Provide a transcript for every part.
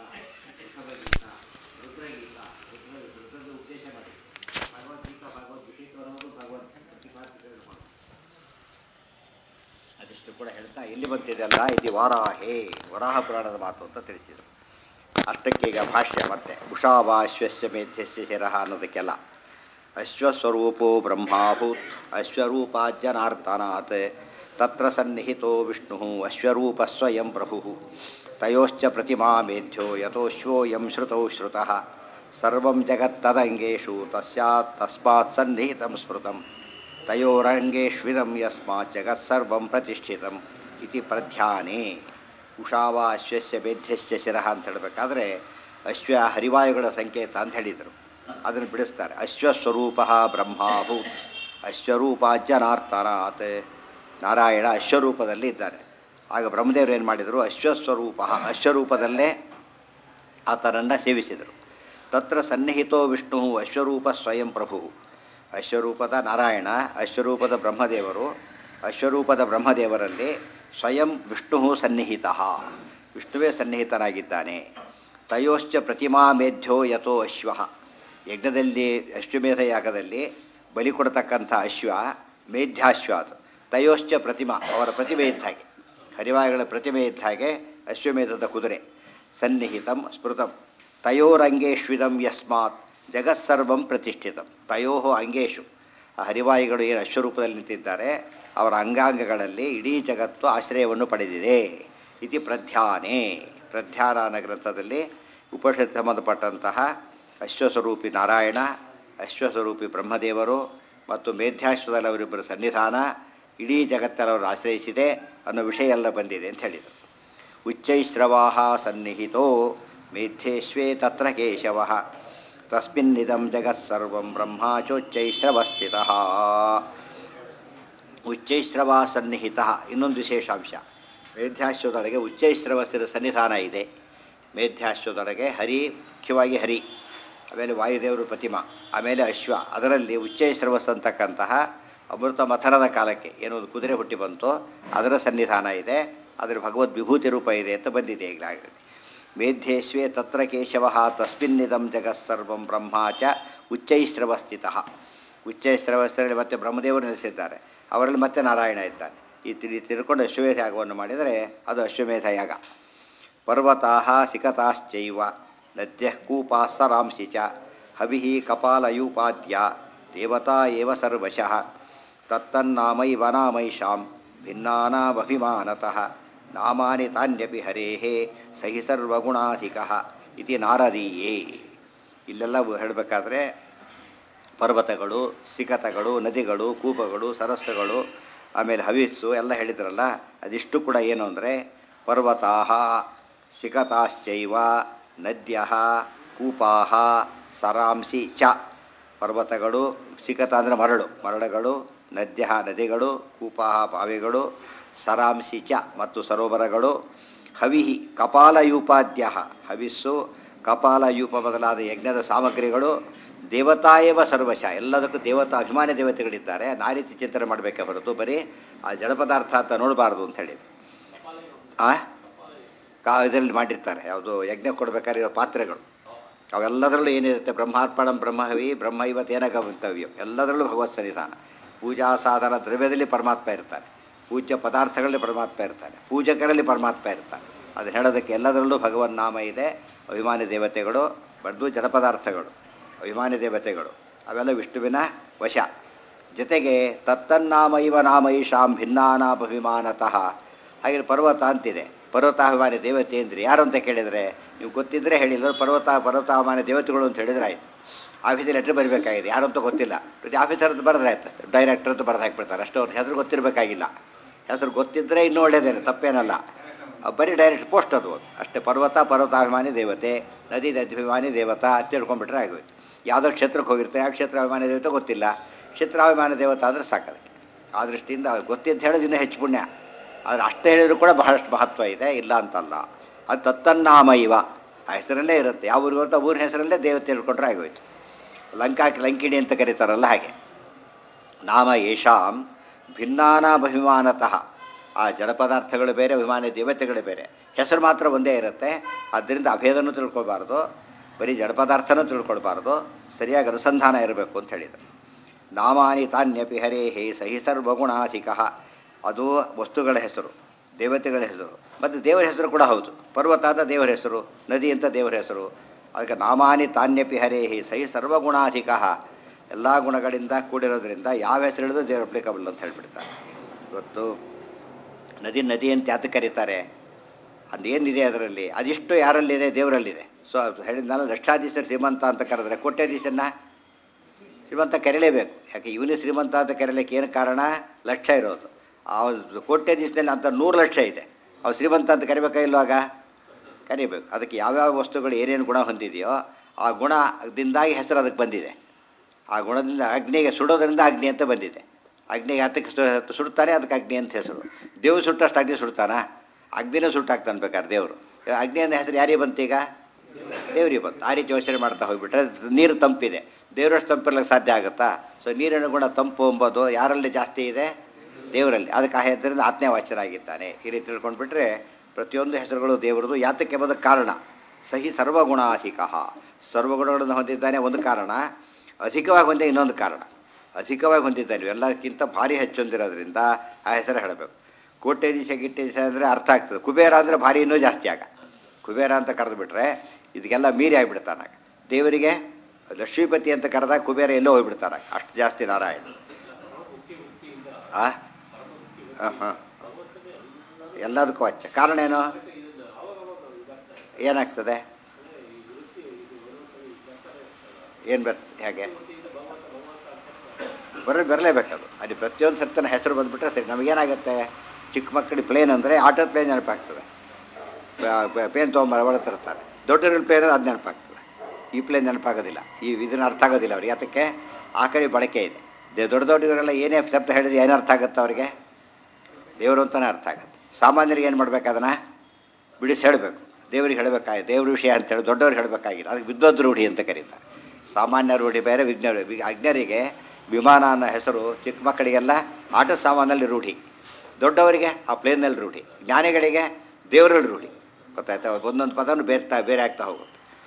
ಋಷಭಗೀತ ರುದ್ರಗೀತ ರುದ್ರ ರುದ್ರದ ಉದ್ದೇಶ ಮಾಡಿ ಭಗವದ್ಗೀತಾ ಭಗವದ್ಗೀತೆ ಅನ್ನೋದು ಭಗವದ್ ಪ್ರತಿಪಾದಿಸಿದ್ರು ಮಾಡಿ ಅದಿಷ್ಟು ಕೂಡ ಹೇಳ್ತಾ ಎಲ್ಲಿ ಬಂತಿದೆಯಲ್ಲ ಇದು ವಾರಾಹೇ ವರಾಹ ಪುರಾಣದ ಮಾತು ಅಂತ ತಿಳಿಸಿದರು ಅಷ್ಟಕ್ಕೆ ಈಗ ಭಾಷ್ಯ ಮತ್ತೆ ಉಷಾವಾಶ್ವಸ್ಯ ಮೇಧ್ಯಸ್ಯ ಶಿರಃ ಅನ್ನೋದಕ್ಕೆಲ್ಲ ಅಶ್ವಸ್ವರೂಪೋ ಬ್ರಹ್ಮಾಭೂತ್ ಅಶ್ವರೂಪಾಜ್ಜನಾರ್ತನಾತ್ ತತ್ರ ಸನ್ನಿಹಿತೋ ವಿಷ್ಣು ಅಶ್ವರೂಪ ಸ್ವಯಂ ಪ್ರಭು ತಯೋಶ್ಚ ಪ್ರತಿಮಾ ಮೇಧ್ಯೋ ಯಥೋಶ್ವೋಯಂ ಶ್ರುತೌ ಶ್ರುತಃ ಸರ್ವಂ ಜಗತ್ತದಂಗೇಶು ತಸ್ಯಾತ್ ತಸ್ಮಾತ್ ಸನ್ನಿಹಿತಂ ಸ್ಮೃತಂ ತಯೋರಂಗೇಶ್ವಿದಂ ಯಸ್ಮಾತ್ ಜಗತ್ಸರ್ವಂ ಪ್ರತಿಷ್ಠಿತಂ ಇತಿ ಪ್ರಧ್ಯಾನೆ ಉಷಾವ ಅಶ್ವಸ್ಯ ಮೇಧ್ಯಸ್ಯ ಶಿರಃ ಅಂತ ಹೇಳಬೇಕಾದ್ರೆ ಅಶ್ವ ಹರಿವಾಯುಗಳ ಸಂಕೇತ ಅಂತ ಹೇಳಿದರು ಅದನ್ನು ಬಿಡಿಸ್ತಾರೆ ಅಶ್ವಸ್ವರೂಪ ಬ್ರಹ್ಮಾಭೂತ್ ಅಶ್ವರೂಪಾಜ್ಜನಾರ್ತನಾತ್ ನಾರಾಯಣ ಅಶ್ವರೂಪದಲ್ಲಿ ಇದ್ದಾನೆ ಆಗ ಬ್ರಹ್ಮದೇವರು ಏನು ಮಾಡಿದರು ಅಶ್ವಸ್ವರೂಪ ಅಶ್ವರೂಪದಲ್ಲೇ ಆತನನ್ನು ಸೇವಿಸಿದರು ತತ್ರ ಸನ್ನಿಹಿತೋ ವಿಷ್ಣು ಅಶ್ವರೂಪ ಸ್ವಯಂ ಪ್ರಭು ಅಶ್ವರೂಪದ ನಾರಾಯಣ ಅಶ್ವರೂಪದ ಬ್ರಹ್ಮದೇವರು ಅಶ್ವರೂಪದ ಬ್ರಹ್ಮದೇವರಲ್ಲಿ ಸ್ವಯಂ ವಿಷ್ಣು ಸನ್ನಿಹಿತ ವಿಷ್ಣುವೇ ಸನ್ನಿಹಿತನಾಗಿದ್ದಾನೆ ತಯೋಶ್ಚ ಪ್ರತಿಮಾ ಮೇಧ್ಯೋ ಯಥೋ ಅಶ್ವ ಯಜ್ಞದಲ್ಲಿ ಅಶ್ವಮೇಧ ಯಾಗದಲ್ಲಿ ಬಲಿ ಕೊಡ್ತಕ್ಕಂಥ ಅಶ್ವ ಮೇಧ್ಯಾಶ್ವ ಅದು ತಯೋಶ್ಚ ಪ್ರತಿಮಾ ಅವರ ಪ್ರತಿಮೆ ಇದ್ದ ಹಾಗೆ ಹರಿವಾಯುಗಳ ಪ್ರತಿಮೆ ಇದ್ದ ಹಾಗೆ ಅಶ್ವಮೇಧದ ಕುದುರೆ ಸನ್ನಿಹಿತಂ ಸ್ಮೃತಂ ತಯೋರಂಗೇಶ್ವಿದಂ ಯಸ್ಮಾತ್ ಜಗತ್ಸರ್ವಂ ಪ್ರತಿಷ್ಠಿತಂ ತಯೋ ಅಂಗೇಶು ಆ ಹರಿವಾಯುಗಳು ಏನು ಅಶ್ವರೂಪದಲ್ಲಿ ನಿಂತಿದ್ದಾರೆ ಅವರ ಅಂಗಾಂಗಗಳಲ್ಲಿ ಇಡೀ ಜಗತ್ತು ಆಶ್ರಯವನ್ನು ಪಡೆದಿದೆ ಇತಿ ಪ್ರಧ್ಯಾನೆ ಪ್ರಧ್ಯಾನ ಅನ್ನೋ ಗ್ರಂಥದಲ್ಲಿ ಉಪನಿಷತ್ ಸಂಬಂಧಪಟ್ಟಂತಹ ಅಶ್ವಸ್ವರೂಪಿ ನಾರಾಯಣ ಅಶ್ವಸ್ವರೂಪಿ ಬ್ರಹ್ಮದೇವರು ಮತ್ತು ಮೇಧ್ಯಾಶ್ವದಲ್ಲಿ ಅವರಿಬ್ಬರ ಸನ್ನಿಧಾನ ಇಡೀ ಜಗತ್ತರವರು ಆಶ್ರಯಿಸಿದೆ ಅನ್ನೋ ವಿಷಯ ಎಲ್ಲ ಬಂದಿದೆ ಅಂತ ಹೇಳಿದರು ಉಚ್ಚೈಶ್ರವಾಹ ಸನ್ನಿಹಿತೋ ಮೇಧ್ಯೇಶ್ವೇ ತತ್ರ ಕೇಶವ ತಸ್ಮಿನ್ನಿದಂ ಜಗತ್ಸರ್ವಂ ಬ್ರಹ್ಮಾಚೋಚ್ಚೈಶ್ರವಸ್ಥಿತ ಉಚ್ಚೈಶ್ರವ ಸನ್ನಿಹಿತ ಇನ್ನೊಂದು ವಿಶೇಷಾಂಶ ಮೇಧ್ಯಾಶ್ವದೊಳಗೆ ಉಚ್ಚೈಶ್ರವಸ್ಥಿತ ಸನ್ನಿಧಾನ ಇದೆ ಮೇಧ್ಯಾಶ್ವದೊಳಗೆ ಹರಿ ಮುಖ್ಯವಾಗಿ ಹರಿ ಆಮೇಲೆ ವಾಯುದೇವರು ಪ್ರತಿಮಾ ಆಮೇಲೆ ಅಶ್ವ ಅದರಲ್ಲಿ ಉಚ್ಚೈಶ್ರವಸ್ ಅಂತಕ್ಕಂತಹ ಅಮೃತ ಮಥನದ ಕಾಲಕ್ಕೆ ಏನೋ ಒಂದು ಕುದುರೆ ಹುಟ್ಟಿ ಬಂತು ಅದರ ಸನ್ನಿಧಾನ ಇದೆ ಅದರ ಭಗವದ್ ವಿಭೂತಿ ರೂಪ ಇದೆ ಅಂತ ಬಂದಿದೆ ಈಗಲಾಗಲಿ ಮೇಧ್ಯೇಶ್ವೇ ತತ್ರ ಕೇಶವ ತಸ್ಮಿನ್ನಿದಂ ಜಗತ್ಸರ್ವಂ ಬ್ರಹ್ಮ ಚ ಉಚ್ಚೈಶ್ರವಸ್ಥಿತ ಉಚ್ಚೈಶ್ರವಸ್ಥರಲ್ಲಿ ಮತ್ತೆ ಬ್ರಹ್ಮದೇವರು ನೆಲೆಸಿದ್ದಾರೆ ಅವರಲ್ಲಿ ಮತ್ತೆ ನಾರಾಯಣ ಇದ್ದಾನೆ ಈ ತಿಳಿ ತಿಳ್ಕೊಂಡು ಅಶ್ವಮೇಧ ಯಾಗವನ್ನು ಮಾಡಿದರೆ ಅದು ಅಶ್ವಮೇಧ ಯಾಗ ಪರ್ವತಾ ಸಿಕತಾಶ್ಚೈವ ನದ್ಯ ಕೂಪಾಸ್ತರಾಂಸಿ ಚ ಹವಿ ಕಪಾಲಯೂಪಾದ್ಯ ದೇವತಾ ಏವ ಸರ್ವಶಃ ತತ್ತನ್ನಾಮೈವ ನಾಮೈಷಾಂ ಭಿನ್ನಾನಾಮಭಿಮಾನತಃ ನಾಮಾನಿ ತಾನ್ಯಪಿ ಹರೇಃ ಸಹಿ ಸರ್ವಗುಣಾಧಿಕಃ ಇತಿ ನಾರದೀಯೇ ಇಲ್ಲೆಲ್ಲ ಹೇಳಬೇಕಾದ್ರೆ ಪರ್ವತಗಳು ಸಿಕತಗಳು ನದಿಗಳು ಕೂಪಗಳು ಸರಸ್ಸುಗಳು ಆಮೇಲೆ ಹವಿಸ್ಸು ಎಲ್ಲ ಹೇಳಿದ್ರಲ್ಲ ಅದಿಷ್ಟು ಕೂಡ ಏನು ಅಂದರೆ ಪರ್ವತಾ ಸಿಕತಾಶ್ಚೈವ ನದ್ಯ ಕೂಪಾ ಸರಾಂಸಿ ಚ ಪರ್ವತಗಳು ಸಿಕತ ಅಂದರೆ ಮರಳು ಮರಳುಗಳು ನದ್ಯ ನದಿಗಳು ಕೂಪಾ ಬಾವಿಗಳು ಸರಾಂಸಿ ಚ ಮತ್ತು ಸರೋವರಗಳು ಹವಿಹಿ ಕಪಾಲಯೂಪಾದ್ಯ ಹವಿಸ್ಸು ಕಪಾಲಯೂಪ ಮೊದಲಾದ ಯಜ್ಞದ ಸಾಮಗ್ರಿಗಳು ದೇವತಾಯವ ಸರ್ವಶ ಎಲ್ಲದಕ್ಕೂ ದೇವತಾ ಅಭಿಮಾನಿ ದೇವತೆಗಳಿದ್ದಾರೆ ಆ ರೀತಿ ಚಿಂತನೆ ಮಾಡಬೇಕೆ ಹೊರತು ಬರೀ ಆ ಜಡ ಪದಾರ್ಥ ಅಂತ ನೋಡಬಾರ್ದು ಅಂತ ಹೇಳಿ ಆ ಕಾ ಇದರಲ್ಲಿ ಮಾಡಿರ್ತಾರೆ ಯಾವುದು ಯಜ್ಞ ಕೊಡಬೇಕಾದ್ರೆ ಇರೋ ಪಾತ್ರೆಗಳು ಅವೆಲ್ಲದರಲ್ಲೂ ಏನಿರುತ್ತೆ ಬ್ರಹ್ಮಾರ್ಪಣಂ ಬ್ರಹ್ಮಹವಿ ಬ್ರಹ್ಮ ಇವತ್ತೇನ ಗಮಂತವ್ಯ ಎಲ್ಲದರಲ್ಲೂ ಭಗವತ್ ಸನ್ನಿಧಾನ ಪೂಜಾ ಸಾಧನ ದ್ರವ್ಯದಲ್ಲಿ ಪರಮಾತ್ಮ ಇರ್ತಾನೆ ಪೂಜ್ಯ ಪದಾರ್ಥಗಳಲ್ಲಿ ಪರಮಾತ್ಮ ಇರ್ತಾನೆ ಪೂಜಕರಲ್ಲಿ ಪರಮಾತ್ಮ ಇರ್ತಾನೆ ಅದನ್ನು ಹೇಳೋದಕ್ಕೆ ಎಲ್ಲದರಲ್ಲೂ ಭಗವನ್ ನಾಮ ಇದೆ ಅಭಿಮಾನಿ ದೇವತೆಗಳು ಬಡ್ದು ಜಡಪದಾರ್ಥಗಳು ಅಭಿಮಾನಿ ದೇವತೆಗಳು ಅವೆಲ್ಲ ವಿಷ್ಣುವಿನ ವಶ ಜೊತೆಗೆ ತತ್ತನ್ನಾಮ ಇವ ನಾಮೈಷಾಂ ಭಿನ್ನಾನಾಭಿಮಾನತಃ ಹಾಗೆ ಪರ್ವತ ಅಂತಿದೆ ಪರ್ವತಾಭಿಮಾನಿ ದೇವತೆ ಅಂದರೆ ಯಾರು ಅಂತ ಕೇಳಿದರೆ ನೀವು ಗೊತ್ತಿದ್ದರೆ ಹೇಳಿಲ್ಲ ಪರ್ವತ ಪರ್ವತಾಭಿಮಾನಿ ದೇವತೆಗಳು ಅಂತ ಹೇಳಿದ್ರೆ ಆಯಿತು ಆಫೀಸಲ್ಲಿ ಲೆಟ್ರ್ ಬರಬೇಕಾಗಿದೆ ಯಾರು ಅಂತ ಗೊತ್ತಿಲ್ಲ ಪ್ರತಿ ಆಫೀಸರ್ ಅಂತ ಬರೆದ್ರೆ ಆಯ್ತು ಡೈರೆಕ್ಟರ್ ಅಂತ ಬರೆದು ಹಾಕ್ಬಿಡ್ತಾರೆ ಅಷ್ಟು ಅವ್ರ ಹೆಸರು ಗೊತ್ತಿರಬೇಕಾಗಿಲ್ಲ ಹೆಸರು ಗೊತ್ತಿದ್ದರೆ ಇನ್ನೂ ಒಳ್ಳೆಯದೇನೆ ತಪ್ಪೇನಲ್ಲ ಬರೀ ಡೈರೆಕ್ಟ್ ಪೋಸ್ಟ್ ಅದು ಅಷ್ಟೇ ಪರ್ವತ ಪರ್ವತಾಭಿಮಾನಿ ದೇವತೆ ನದಿ ನದಿಭಿಮಾನಿ ದೇವತಾ ಅಂತ ತಿಳ್ಕೊಂಡ್ಬಿಟ್ರೆ ಆಗೋಯ್ತು ಯಾವುದೋ ಕ್ಷೇತ್ರಕ್ಕೆ ಹೋಗಿರ್ತಾರೆ ಯಾವ ಕ್ಷೇತ್ರಾಭಿಮಾನಿ ದೇವತೆ ಗೊತ್ತಿಲ್ಲ ಕ್ಷೇತ್ರಾಭಿಮಾನಿ ದೇವತಾ ಅಂದರೆ ಸಾಕದಕ್ಕೆ ಆ ದೃಷ್ಟಿಯಿಂದ ಗೊತ್ತಿದ್ದು ಹೇಳೋದು ಇನ್ನೂ ಹೆಚ್ಚು ಪುಣ್ಯ ಆದರೆ ಅಷ್ಟೇ ಹೇಳಿದ್ರು ಕೂಡ ಬಹಳಷ್ಟು ಮಹತ್ವ ಇದೆ ಇಲ್ಲ ಅಂತಲ್ಲ ಅದು ತತ್ತನ್ನಾಮ ಇವ ಆ ಹೆಸರಲ್ಲೇ ಇರುತ್ತೆ ಯಾವ ಊರಿಗೆ ಅಂತ ಊರಿನ ಹೆಸರಲ್ಲೇ ದೇವತೆ ತಿಳ್ಕೊಂಡ್ರೆ ಆಗೋಯ್ತು ಲಂಕಾಕ್ಕೆ ಲಂಕಿಣಿ ಅಂತ ಕರೀತಾರಲ್ಲ ಹಾಗೆ ನಾಮ ಯೇಷಾಂ ಭಿನ್ನಾನಾಭಿಮಾನತಃ ಆ ಜಡ ಪದಾರ್ಥಗಳು ಬೇರೆ ಅಭಿಮಾನಿ ದೇವತೆಗಳು ಬೇರೆ ಹೆಸರು ಮಾತ್ರ ಒಂದೇ ಇರುತ್ತೆ ಆದ್ದರಿಂದ ಅಭೇದನೂ ತಿಳ್ಕೊಬಾರ್ದು ಬರೀ ಜಡ ಪದಾರ್ಥನೂ ತಿಳ್ಕೊಳ್ಬಾರ್ದು ಸರಿಯಾಗಿ ಅನುಸಂಧಾನ ಇರಬೇಕು ಅಂತ ಹೇಳಿದರು ನಾಮಾನಿ ತಾನ್ಯಪಿ ಹರೇ ಹೇ ಸಹಿ ಸರ್ವಗುಣಾಧಿಕ ಅದು ವಸ್ತುಗಳ ಹೆಸರು ದೇವತೆಗಳ ಹೆಸರು ಮತ್ತು ದೇವರ ಹೆಸರು ಕೂಡ ಹೌದು ಪರ್ವತ ಅಂತ ದೇವರ ಹೆಸರು ನದಿ ಅಂತ ದೇವರ ಹೆಸರು ಅದಕ್ಕೆ ನಾಮಾನಿ ತಾನ್ಯಪಿ ಹರೇ ಹೇ ಸಹಿ ಸರ್ವಗುಣಾಧಿಕ ಎಲ್ಲ ಗುಣಗಳಿಂದ ಕೂಡಿರೋದ್ರಿಂದ ಯಾವ ಹೆಸರು ಹೇಳಿದ್ರು ದೇವರು ಅಪ್ಲಿಕಬಲ್ ಅಂತ ಹೇಳ್ಬಿಡ್ತಾರೆ ಇವತ್ತು ನದಿ ನದಿ ಅಂತ ಯಾತಕ್ಕೆ ಕರೀತಾರೆ ಅದೇನಿದೆ ಅದರಲ್ಲಿ ಅದಿಷ್ಟು ಯಾರಲ್ಲಿದೆ ದೇವರಲ್ಲಿದೆ ಸೊ ಹೇಳಿದ್ನಲ್ಲ ಲಕ್ಷಾಧೀಶರು ಶ್ರೀಮಂತ ಅಂತ ಕರೆದ್ರೆ ಕೋಟ್ಯಾಧೀಶನ್ನ ಶ್ರೀಮಂತ ಕರೀಲೇಬೇಕು ಯಾಕೆ ಇವನೇ ಶ್ರೀಮಂತ ಅಂತ ಕರೀಲಿಕ್ಕೆ ಏನು ಕಾರಣ ಲಕ್ಷ ಇರೋದು ಆ ಕೋಟ್ಯಾಧೀಶದಲ್ಲಿ ಅಂತ ನೂರು ಲಕ್ಷ ಇದೆ ಅವ್ನು ಶ್ರೀಮಂತ ಅಂತ ಕರಿಬೇಕಾ ಇಲ್ವಾಗ ಕರಿಬೇಕು ಅದಕ್ಕೆ ಯಾವ್ಯಾವ ವಸ್ತುಗಳು ಏನೇನು ಗುಣ ಹೊಂದಿದೆಯೋ ಆ ಗುಣದಿಂದಾಗಿ ಹೆಸರು ಅದಕ್ಕೆ ಬಂದಿದೆ ಆ ಗುಣದಿಂದ ಅಗ್ನಿಗೆ ಸುಡೋದ್ರಿಂದ ಅಗ್ನಿ ಅಂತ ಬಂದಿದೆ ಅಗ್ನಿಗೆ ಹತ್ತಕ್ಕೆ ಸು- ಸುಡ್ತಾರೆ ಅದಕ್ಕೆ ಅಗ್ನಿ ಅಂತ ಹೆಸರು ದೇವ್ರು ಸುಟ್ಟಷ್ಟು ಅಗ್ನಿ ಸುಡ್ತಾನ ಅಗ್ನಿನೇ ಸುಟ್ಟಾಕ್ತಾನೆ ಬೇಕಾದ್ರೆ ದೇವರು ಅಗ್ನಿ ಅಂತ ಹೆಸರು ಯಾರಿಗೆ ಬಂತೀಗ ದೇವ್ರಿಗೆ ಬಂತು ಆ ರೀತಿ ಯೋಚನೆ ಮಾಡ್ತಾ ಹೋಗ್ಬಿಟ್ರೆ ನೀರು ತಂಪಿದೆ ದೇವರಷ್ಟು ತಂಪಿರ್ಲಿಕ್ಕೆ ಸಾಧ್ಯ ಆಗುತ್ತಾ ಸೊ ನೀರಿನ ಗುಣ ತಂಪು ಎಂಬುದು ಯಾರಲ್ಲಿ ಜಾಸ್ತಿ ಇದೆ ದೇವರಲ್ಲಿ ಅದಕ್ಕೆ ಆ ಹೆಸರಿಂದ ಆತ್ಮೀಯ ವಾಚ್ಯರಾಗಿದ್ದಾನೆ ಈ ರೀತಿ ತಿಳ್ಕೊಂಡ್ಬಿಟ್ರೆ ಪ್ರತಿಯೊಂದು ಹೆಸರುಗಳು ದೇವರದು ಯಾತಕ್ಕೆ ಎಂಬುದಕ್ಕೆ ಕಾರಣ ಸಹಿ ಸರ್ವಗುಣಾಧಿಕ ಸರ್ವಗುಣಗಳನ್ನು ಹೊಂದಿದ್ದಾನೆ ಒಂದು ಕಾರಣ ಅಧಿಕವಾಗಿ ಹೊಂದಿದ ಇನ್ನೊಂದು ಕಾರಣ ಅಧಿಕವಾಗಿ ಹೊಂದಿದ್ದಾನೆ ಎಲ್ಲಕ್ಕಿಂತ ಭಾರಿ ಹೆಚ್ಚು ಹೊಂದಿರೋದ್ರಿಂದ ಆ ಹೆಸರು ಹೇಳಬೇಕು ಕೋಟ್ಯಾಧೀಶ ಗಿಟ್ಟೇಶ ಅಂದರೆ ಅರ್ಥ ಆಗ್ತದೆ ಕುಬೇರ ಅಂದರೆ ಭಾರಿ ಇನ್ನೂ ಜಾಸ್ತಿ ಆಗ ಕುಬೇರ ಅಂತ ಕರೆದು ಬಿಟ್ರೆ ಇದಕ್ಕೆಲ್ಲ ಮೀರಿ ಆಗಿಬಿಡ್ತಾನಾಗ ದೇವರಿಗೆ ಲಕ್ಷ್ಮೀಪತಿ ಅಂತ ಕರೆದಾಗ ಕುಬೇರ ಎಲ್ಲೋ ಹೋಗ್ಬಿಡ್ತಾರ ಅಷ್ಟು ಜಾಸ್ತಿ ನಾರಾಯಣ ಆ ಹಾಂ ಹಾಂ ಎಲ್ಲದಕ್ಕೂ ಹಚ್ಚ ಕಾರಣ ಏನು ಏನಾಗ್ತದೆ ಏನು ಬರ್ ಹೇಗೆ ಬರ ಬರಲೇಬೇಕದು ಅಲ್ಲಿ ಪ್ರತಿಯೊಂದು ಸತ್ತನ ಹೆಸರು ಬಂದುಬಿಟ್ರೆ ಸರಿ ನಮಗೇನಾಗುತ್ತೆ ಚಿಕ್ಕ ಮಕ್ಕಳಿಗೆ ಪ್ಲೇನ್ ಅಂದರೆ ಆಟೋ ಪ್ಲೇನ್ ನೆನಪಾಗ್ತದೆ ಪ್ಲೇನ್ ತೊಗೊಂಬರ ಒಳತಿರ್ತಾರೆ ದೊಡ್ಡವ್ರ ಪ್ಲೇನ್ ಅದು ನೆನಪಾಗ್ತದೆ ಈ ಪ್ಲೇನ್ ನೆನಪಾಗೋದಿಲ್ಲ ಈ ಇದನ್ನ ಅರ್ಥ ಆಗೋದಿಲ್ಲ ಅವ್ರಿಗೆ ಅದಕ್ಕೆ ಆ ಕಡೆ ಬಳಕೆ ಇದೆ ದೇ- ದೊಡ್ಡ ದೊಡ್ಡವರೆಲ್ಲ ಏನೇ ಶಬ್ದ ಹೇಳಿದ್ರೆ ಏನು ಅರ್ಥ ಆಗುತ್ತೆ ಅವರಿಗೆ ದೇವರು ಅಂತಲೇ ಅರ್ಥ ಆಗುತ್ತೆ ಸಾಮಾನ್ಯರಿಗೆ ಏನು ಮಾಡ್ಬೇಕು ಅದನ್ನು ಬಿಡಿಸಿ ಹೇಳಬೇಕು ದೇವ್ರಿಗೆ ಹೇಳಬೇಕಾಗಿ ದೇವ್ರ ವಿಷಯ ಅಂತೇಳಿ ದೊಡ್ಡವ್ರಿಗೆ ಹೇಳಬೇಕಾಗಿಲ್ಲ ಅದಕ್ಕೆ ವಿದ್ವದ್ ರೂಢಿ ಅಂತ ಕರೀತಾರೆ ಸಾಮಾನ್ಯ ರೂಢಿ ಬೇರೆ ವಿಜ್ಞ ವಿ- ಅಜ್ಞರಿಗೆ ವಿಮಾನ ಅನ್ನೋ ಹೆಸರು ಚಿಕ್ಕ ಮಕ್ಕಳಿಗೆಲ್ಲ ಆಟ ಸಾಮಾನಲ್ಲಿ ರೂಢಿ ದೊಡ್ಡವರಿಗೆ ಆ ಪ್ಲೇನಲ್ಲಿ ರೂಢಿ ಜ್ಞಾನಿಗಳಿಗೆ ದೇವರಲ್ಲಿ ರೂಢಿ ಗೊತ್ತಾಯ್ತಾ ಒಂದೊಂದು ಪದವನ್ನು ಬೇರ್ತಾ ಬೇರೆ ಆಗ್ತಾ ಹೋಗುತ್ತೆ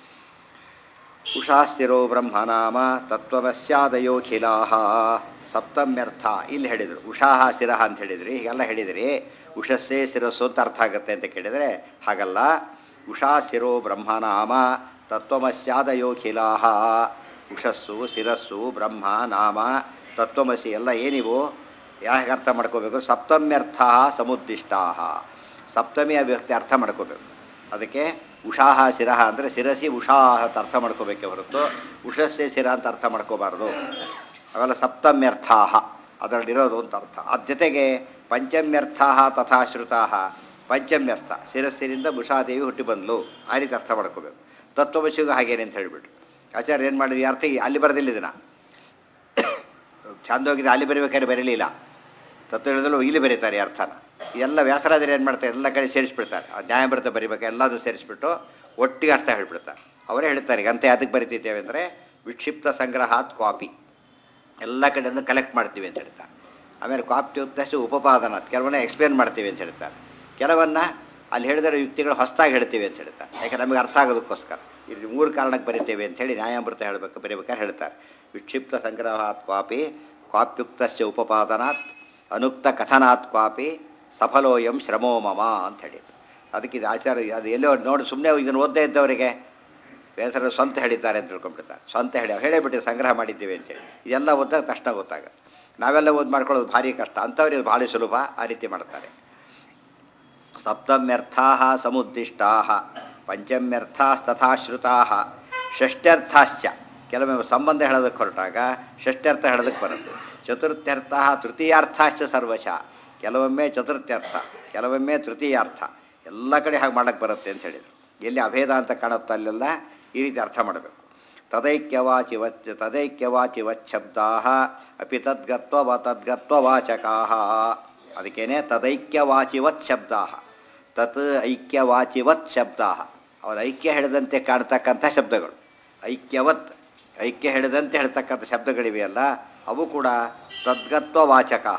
ಉಷಾಸ್ತಿರೋ ಬ್ರಹ್ಮನಾಮ ತತ್ವಮಸ್ಯಾದಯೋಖಿಲಾ ಸಪ್ತಮ್ಯರ್ಥ ಇಲ್ಲಿ ಹೇಳಿದರು ಉಷಾಹ ಶಿರಹ ಅಂತ ಹೇಳಿದ್ರಿ ಹೀಗೆಲ್ಲ ಹೇಳಿದ್ರಿ ಉಷಸ್ಸೇ ಶಿರಸ್ಸು ಅಂತ ಅರ್ಥ ಆಗುತ್ತೆ ಅಂತ ಕೇಳಿದರೆ ಹಾಗಲ್ಲ ಉಷಾ ಶಿರೋ ಬ್ರಹ್ಮನಾಮ ತತ್ವಮಸ್ಯಾದಯೋಖಿಲಾ ಉಷಸ್ಸು ಶಿರಸ್ಸು ಬ್ರಹ್ಮ ನಾಮ ತತ್ವಮಸಿ ಎಲ್ಲ ಏನಿವು ಯಾಕೆ ಅರ್ಥ ಮಾಡ್ಕೋಬೇಕು ಸಪ್ತಮ್ಯರ್ಥ ಸಮುದ್ದಿಷ್ಟಾ ಸಪ್ತಮಿ ಅಭಿವ್ಯಕ್ತಿ ಅರ್ಥ ಮಾಡ್ಕೋಬೇಕು ಅದಕ್ಕೆ ಉಷಾಹ ಶಿರಹ ಅಂದರೆ ಶಿರಸಿ ಉಷಾಹ ಅಂತ ಅರ್ಥ ಮಾಡ್ಕೋಬೇಕೆ ಹೊರತು ಉಷಸ್ಸೆ ಶಿರ ಅಂತ ಅರ್ಥ ಮಾಡ್ಕೋಬಾರ್ದು ಅವೆಲ್ಲ ಸಪ್ತಮ್ಯರ್ಥಾ ಅದರಲ್ಲಿರೋದು ಅಂತ ಅರ್ಥ ಅದ್ರ ಜೊತೆಗೆ ಪಂಚಮ್ಯರ್ಥಾ ತಥಾ ಶ್ರುತಾ ಪಂಚಮ್ಯರ್ಥ ಶಿರಸ್ಸಿನಿಂದ ಉಷಾದೇವಿ ಹುಟ್ಟಿ ಬಂದ್ಲು ಆ ರೀತಿ ಅರ್ಥ ಮಾಡ್ಕೋಬೇಕು ತತ್ವಮಸಿಗೂ ಹಾಗೇನೆ ಅಂತ ಹೇಳಿಬಿಟ್ರು ಆಚಾರ್ಯ ಏನು ಮಾಡಿದ್ವಿ ಅರ್ಥ ಅಲ್ಲಿ ಬರೆದಿಲ್ಲ ಇದನ್ನ ಚಂದೋಗಿದೆ ಅಲ್ಲಿ ಬರೀಬೇಕಾದ್ರೆ ಬರೀಲಿಲ್ಲ ತತ್ವ ಹೇಳಿದಲ್ಲೂ ಇಲ್ಲಿ ಬರೀತಾರೆ ಈ ಅರ್ಥನ ಎಲ್ಲ ವ್ಯಾಸರಾಜರು ಏನು ಮಾಡ್ತಾರೆ ಎಲ್ಲ ಕಡೆ ಸೇರಿಸ್ಬಿಡ್ತಾರೆ ಆ ನ್ಯಾಯಭೃತ ಬರಿಬೇಕು ಎಲ್ಲದೂ ಸೇರಿಸ್ಬಿಟ್ಟು ಒಟ್ಟಿಗೆ ಅರ್ಥ ಹೇಳ್ಬಿಡ್ತಾರೆ ಅವರೇ ಹೇಳ್ತಾರೆ ಈಗ ಅಂತ ಯಾತಕ್ಕೆ ಬರಿತಿದ್ದೇವೆ ಅಂದರೆ ವಿಕ್ಷಿಪ್ತ ಸಂಗ್ರಹಾತ್ ಕಾಪಿ ಎಲ್ಲ ಕಡೆಯಿಂದ ಕಲೆಕ್ಟ್ ಮಾಡ್ತೀವಿ ಅಂತ ಹೇಳ್ತಾರೆ ಆಮೇಲೆ ಕಾಪಿ ಉದ್ದೇಶ ಉಪಪಾದನ ಕೆಲವನ್ನ ಎಕ್ಸ್ಪ್ಲೇನ್ ಮಾಡ್ತೀವಿ ಅಂತ ಹೇಳ್ತಾರೆ ಕೆಲವನ್ನ ಅಲ್ಲಿ ಹೇಳಿದಿರೋ ಯುಕ್ತಿಗಳು ಹೊಸದಾಗಿ ಹೇಳ್ತೀವಿ ಅಂತ ಹೇಳ್ತಾರೆ ಯಾಕೆ ನಮಗೆ ಅರ್ಥ ಆಗೋದಕ್ಕೋಸ್ಕರ ಇಲ್ಲಿ ಮೂರು ಕಾರಣಕ್ಕೆ ಬರಿತೇವೆ ಅಂತೇಳಿ ನ್ಯಾಯಾಮೃತ ಹೇಳಬೇಕು ಬರೀಬೇಕಾದ್ರೆ ಹೇಳ್ತಾರೆ ವಿಕ್ಷಿಪ್ತ ಸಂಗ್ರಹಾತ್ ಕ್ವಾಪಿ ಕ್ವಾಪ್ಯುಕ್ತಸ್ಯ ಉಪಪಾದನಾತ್ ಅನುಕ್ತ ಕಥನಾತ್ ಕ್ವಾಪಿ ಸಫಲೋಯಂ ಶ್ರಮೋ ಮಮ ಅಂತ ಹೇಳಿದ್ದು ಅದಕ್ಕೆ ಇದು ಆಚಾರ್ಯ ಅದು ಎಲ್ಲೋ ನೋಡಿ ಸುಮ್ಮನೆ ಇದನ್ನು ಓದ್ದೇ ಇದ್ದವರಿಗೆ ಬೇಸರ ಸ್ವಂತ ಹೇಳಿದ್ದಾರೆ ಅಂತ ತಿಳ್ಕೊಂಡ್ಬಿಡ್ತಾರೆ ಸ್ವಂತ ಹೇಳಿ ಹೇಳೇಬಿಟ್ಟು ಸಂಗ್ರಹ ಮಾಡಿದ್ದೀವಿ ಅಂತೇಳಿ ಇದೆಲ್ಲ ಓದ್ದಾಗ ತಕ್ಷಣ ಗೊತ್ತಾಗುತ್ತೆ ನಾವೆಲ್ಲ ಓದ್ ಮಾಡ್ಕೊಳ್ಳೋದು ಭಾರಿ ಕಷ್ಟ ಅಂಥವ್ರಿಗೆ ಇದು ಭಾಳ ಸುಲಭ ಆ ರೀತಿ ಮಾಡ್ತಾರೆ ಸಪ್ತಮ್ಯರ್ಥಾ ಸಮುದ್ದಿಷ್ಟಾ ಪಂಚಮ್ಯರ್ಥಾಸ್ತಥಾ ಶ್ರುತಾ ಷಷ್ಟ್ಯರ್ಥಾಶ್ಚ ಕೆಲವೊಮ್ಮೆ ಸಂಬಂಧ ಹೇಳೋದಕ್ಕೆ ಹೊರಟಾಗ ಷಷ್ಟ್ಯರ್ಥ ಹೇಳೋದಕ್ಕೆ ಬರುತ್ತೆ ಚತುರ್ಥ್ಯರ್ಥ ತೃತೀಯಾರ್ಥಾಶ್ಚ ಸರ್ವಶಃ ಕೆಲವೊಮ್ಮೆ ಚತುರ್ಥ್ಯರ್ಥ ಕೆಲವೊಮ್ಮೆ ತೃತೀಯಾರ್ಥ ಎಲ್ಲ ಕಡೆ ಹಾಗೆ ಮಾಡಕ್ಕೆ ಬರುತ್ತೆ ಅಂತ ಹೇಳಿದರು ಎಲ್ಲಿ ಅಭೇದ ಅಂತ ಕಾಣುತ್ತೋ ಅಲ್ಲೆಲ್ಲ ಈ ರೀತಿ ಅರ್ಥ ಮಾಡಬೇಕು ತದೈಕ್ಯವಾಚಿ ವಚ್ ತದೈಕ್ಯವಾಚಿ ವಚ್ಛಬ್ದಾ ಅಪಿ ತದ್ಗತ್ವ ತದ್ಗತ್ವವಾಚಕಾ ಅದಕ್ಕೇನೆ ತದೈಕ್ಯವಾಚಿವತ್ ಶಬ್ದಾ ತತ್ ಐಕ್ಯವಾಚಿವತ್ ಶಬ್ದಾ ಅವನ ಐಕ್ಯ ಹೇಳಿದಂತೆ ಕಾಣ್ತಕ್ಕಂಥ ಶಬ್ದಗಳು ಐಕ್ಯವತ್ ಐಕ್ಯ ಹೇಳಿದಂತೆ ಹೇಳ್ತಕ್ಕಂಥ ಶಬ್ದಗಳಿವೆಯಲ್ಲ ಅವು ಕೂಡ ತದ್ಗತ್ವ ವಾಚಕ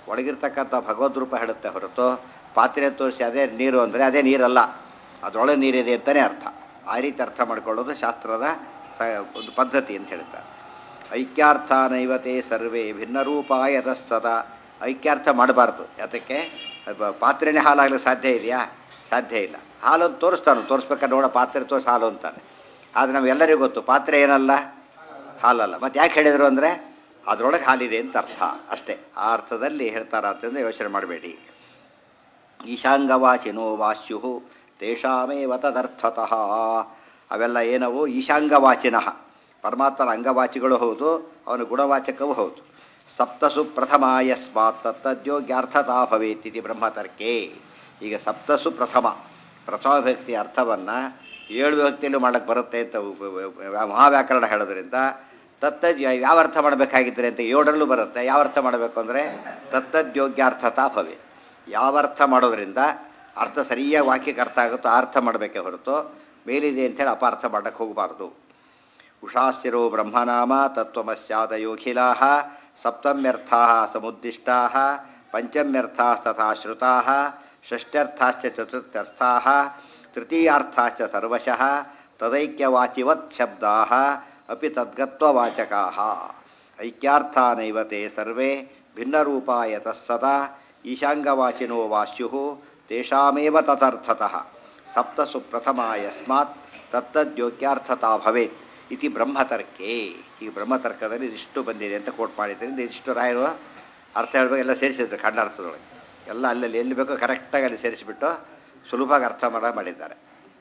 ಒಳಗಿರ್ತಕ್ಕಂಥ ಭಗವದ್ ರೂಪ ಹೇಳುತ್ತೆ ಹೊರತು ಪಾತ್ರೆ ತೋರಿಸಿ ಅದೇ ನೀರು ಅಂದರೆ ಅದೇ ನೀರಲ್ಲ ಅದರೊಳಗೆ ನೀರಿದೆ ಅಂತಲೇ ಅರ್ಥ ಆ ರೀತಿ ಅರ್ಥ ಮಾಡ್ಕೊಳ್ಳೋದು ಶಾಸ್ತ್ರದ ಸ ಒಂದು ಪದ್ಧತಿ ಅಂತ ಹೇಳ್ತಾರೆ ಐಕ್ಯಾರ್ಥ ನೈವತೆ ಸರ್ವೇ ಭಿನ್ನರೂಪಾಯತ ಸದಾ ಐಕ್ಯಾರ್ಥ ಮಾಡಬಾರ್ದು ಯಾತಕ್ಕೆ ಅದು ಪಾತ್ರೆನೇ ಹಾಲಾಗ್ಲಿಕ್ಕೆ ಸಾಧ್ಯ ಇದೆಯಾ ಸಾಧ್ಯ ಇಲ್ಲ ಹಾಲನ್ನು ತೋರಿಸ್ತಾನೆ ತೋರಿಸ್ಬೇಕಾದ್ರೆ ನೋಡೋ ಪಾತ್ರೆ ತೋರಿಸಿ ಹಾಲು ಅಂತಾನೆ ಆದರೆ ನಮಗೆಲ್ಲರಿಗೂ ಗೊತ್ತು ಪಾತ್ರೆ ಏನಲ್ಲ ಹಾಲಲ್ಲ ಮತ್ತು ಯಾಕೆ ಹೇಳಿದರು ಅಂದರೆ ಅದರೊಳಗೆ ಹಾಲಿದೆ ಅಂತ ಅರ್ಥ ಅಷ್ಟೇ ಆ ಅರ್ಥದಲ್ಲಿ ಹೇಳ್ತಾರ ಅಂತಂದ್ರೆ ಯೋಚನೆ ಮಾಡಬೇಡಿ ಈಶಾಂಗವಾಚಿನೋ ವಾಸ್ಯು ತೇಷಾಮೇವ ತದರ್ಥತಃ ಅವೆಲ್ಲ ಏನವು ಈಶಾಂಗವಾಚಿನಃ ಪರಮಾತ್ಮನ ಅಂಗವಾಚಿಗಳು ಹೌದು ಅವನ ಗುಣವಾಚಕವೂ ಹೌದು ಸಪ್ತಸು ಪ್ರಥಮ ಯಸ್ಮಾತ್ ತತ್ತದ್ಯೋಗ್ಯಾರ್ಥತಾ ಭವೇತ್ ಇತಿ ಬ್ರಹ್ಮತರ್ಕೆ ಈಗ ಸಪ್ತಸು ಪ್ರಥಮ ಪ್ರಥಮ ವ್ಯಕ್ತಿ ಅರ್ಥವನ್ನು ಏಳು ವ್ಯಕ್ತಿಯಲ್ಲೂ ಮಾಡಕ್ಕೆ ಬರುತ್ತೆ ಅಂತ ಉಪ- ಉಪ- ಮಹಾವ್ಯಾಕರಣ ಹೇಳೋದ್ರಿಂದ ತತ್ತದ್ ಯಾವ ಅರ್ಥ ಮಾಡಬೇಕಾಗಿದ್ದರೆ ಅಂತ ಏಳರಲ್ಲೂ ಬರುತ್ತೆ ಯಾವ ಅರ್ಥ ಮಾಡಬೇಕು ಅಂದರೆ ತತ್ತದ್ಯೋಗ್ಯಾರ್ಥತಾ ಭವೇತ್ ಯಾವ ಅರ್ಥ ಮಾಡೋದ್ರಿಂದ ಅರ್ಥ ಸರಿಯಾಗಿ ವಾಕ್ಯಕ್ಕೆ ಅರ್ಥ ಆಗುತ್ತೋ ಆ ಅರ್ಥ ಮಾಡಬೇಕೇ ಹೊರತು ಮೇಲಿದೆ ಅಂಥೇಳಿ ಅಪಾರ್ಥ ಮಾಡಕ್ಕೆ ಹೋಗಬಾರ್ದು ಉಷಾಸ್ತಿರೋ ಬ್ರಹ್ಮನಾಮ ತತ್ವಮಸ್ಯಾದಯೋಖಿಲಾ ಸಪ್ತಮ್ಯರ್ಥಾ ಸಮುದ್ದಿಷ್ಟಾ ಪಂಚಮ್ಯರ್ಥಾ ತಥಾ ಶ್ರುತಾ ಷಷ್ಟ್ಯರ್ಥಾಶ್ಚ ಚತುರ್ಥ್ಯರ್ಥಾ ತೃತೀಯಾರ್ಥಾಶ್ಚ ಸರ್ವಶಃ ತದೈಕ್ಯವಾಚಿವತ್ ಶಬ್ದಾ ಅಪಿ ತದ್ಗತ್ವವಾಚಕಾ ಐಕ್ಯಾರ್ಥಾನೈವ ತೇ ಸರ್ವೇ ಭಿನ್ನರೂಪಾಯತಃ ಸದಾ ಈಶಾಂಗವಾಚಿನೋ ವಾಸ್ಯು ತೇಷಾಮೇವ ತದರ್ಥತಃ ಸಪ್ತಸು ಪ್ರಥಮ ಯಸ್ಮಾತ್ ತತ್ತದ್ಯೋಗ್ಯಾರ್ಥತಾ ಭವೇತ್ ಇತಿ ಬ್ರಹ್ಮತರ್ಕೆ ಈ ಬ್ರಹ್ಮತರ್ಕದಲ್ಲಿ ಇದಿಷ್ಟು ಬಂದಿದೆ ಅಂತ ಕೋಟ್ ಮಾಡಿದ್ದರಿಂದ ಇದಿಷ್ಟು ರಾಯರು ಅರ್ಥ ಹೇಳ್ಬೇಕು ಎಲ್ಲ ಸೇರಿಸಿದ್ರು ಖಂಡಾರ್ಥದೊಳಗೆ ಎಲ್ಲ ಅಲ್ಲಲ್ಲಿ ಎಲ್ಲಿ ಬೇಕೋ ಕರೆಕ್ಟಾಗಿ ಅಲ್ಲಿ ಸೇರಿಸಿಬಿಟ್ಟು ಸುಲಭವಾಗಿ ಅರ್ಥ ಮಾಡ ಮಾಡಿದ್ದಾರೆ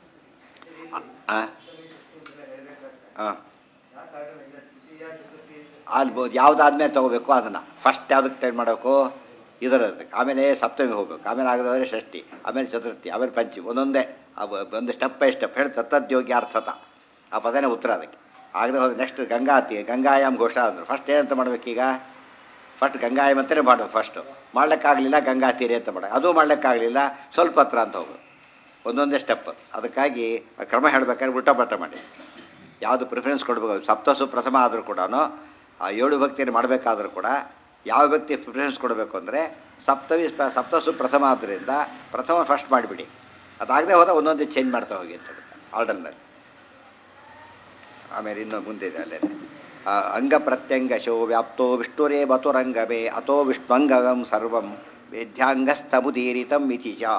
ಹಾಂ ಅಲ್ಬೋದು ಯಾವುದಾದ್ಮೇಲೆ ತೊಗೋಬೇಕು ಅದನ್ನು ಫಸ್ಟ್ ಯಾವುದಕ್ಕೆ ಟೈಮ್ ಮಾಡಬೇಕು ಇದರದಕ್ಕೆ ಆಮೇಲೆ ಸಪ್ತಮಿ ಹೋಗ್ಬೇಕು ಆಮೇಲೆ ಆಗದಾದ್ರೆ ಷಷ್ಠಿ ಆಮೇಲೆ ಚತುರ್ಥಿ ಆಮೇಲೆ ಪಂಚಮಿ ಒಂದೊಂದೇ ಅವ- ಒಂದು ಸ್ಟೆಪ್ ಬೈ ಸ್ಟೆಪ್ ಹೇಳಿ ತತ್ತದ್ಯೋಗ್ಯ ಅರ್ಥತ ಆ ಪದನೇ ಉತ್ತರ ಅದಕ್ಕೆ ಆಗದೆ ಹೋದ್ರೆ ನೆಕ್ಸ್ಟ್ ಗಂಗಾತಿ ಗಂಗಾಯಾಮ್ ಘೋಷ ಅಂದರು ಫಸ್ಟ್ ಏನಂತ ಮಾಡ್ಬೇಕೀಗ ಫಸ್ಟ್ ಗಂಗಾಯಮ್ ಅಂತಲೇ ಮಾಡಬೇಕು ಫಸ್ಟು ಮಾಡ್ಲಿಕ್ಕಾಗಲಿಲ್ಲ ಗಂಗಾ ತೀರೆ ಅಂತ ಮಾಡ ಅದು ಮಾಡ್ಲಿಕ್ಕಾಗಲಿಲ್ಲ ಸ್ವಲ್ಪ ಹತ್ರ ಅಂತ ಹೋಗೋದು ಒಂದೊಂದೇ ಸ್ಟೆಪ್ ಅದಕ್ಕಾಗಿ ಆ ಕ್ರಮ ಹೇಳಬೇಕಾದ್ರೆ ಉಲ್ಟಾ ಪಲ್ಟ ಮಾಡಿ ಯಾವುದು ಪ್ರಿಫರೆನ್ಸ್ ಕೊಡಬೇಕು ಸಪ್ತಸು ಪ್ರಥಮ ಆದರೂ ಕೂಡ ಆ ಏಳು ಭಕ್ತಿಯನ್ನು ಮಾಡಬೇಕಾದ್ರೂ ಕೂಡ ಯಾವ ವ್ಯಕ್ತಿ ಪ್ರಿಫರೆನ್ಸ್ ಕೊಡಬೇಕು ಅಂದರೆ ಸಪ್ತವಿ ಸ್ಪ- ಸಪ್ತಸು ಪ್ರಥಮ ಆದ್ದರಿಂದ ಪ್ರಥಮ ಫಸ್ಟ್ ಮಾಡಿಬಿಡಿ ಅದಾಗದೆ ಹೋದ ಒಂದೊಂದೇ ಚೇಂಜ್ ಮಾಡ್ತಾ ಹೋಗಿ ಅಂತ ಹೇಳ್ತಾರೆ ಆರ್ಡರ್ನಲ್ಲಿ ಆಮೇಲೆ ಇನ್ನು ಮುಂದಿದೆ ಅಲ್ಲೇ ಆ, ಅಂಗ ಪ್ರತ್ಯಂಗಶೋ ವ್ಯಾಪ್ತೋ ವಿಷ್ಣುರೇ ಬತುರಂಗವೇ ಅಥೋ ವಿಷ್ಣುಂಗಂ ಸರ್ವಂ ವೇದ್ಯಾಂಗಸ್ತಮುದೀರಿತಂ ಇತಿ ಚ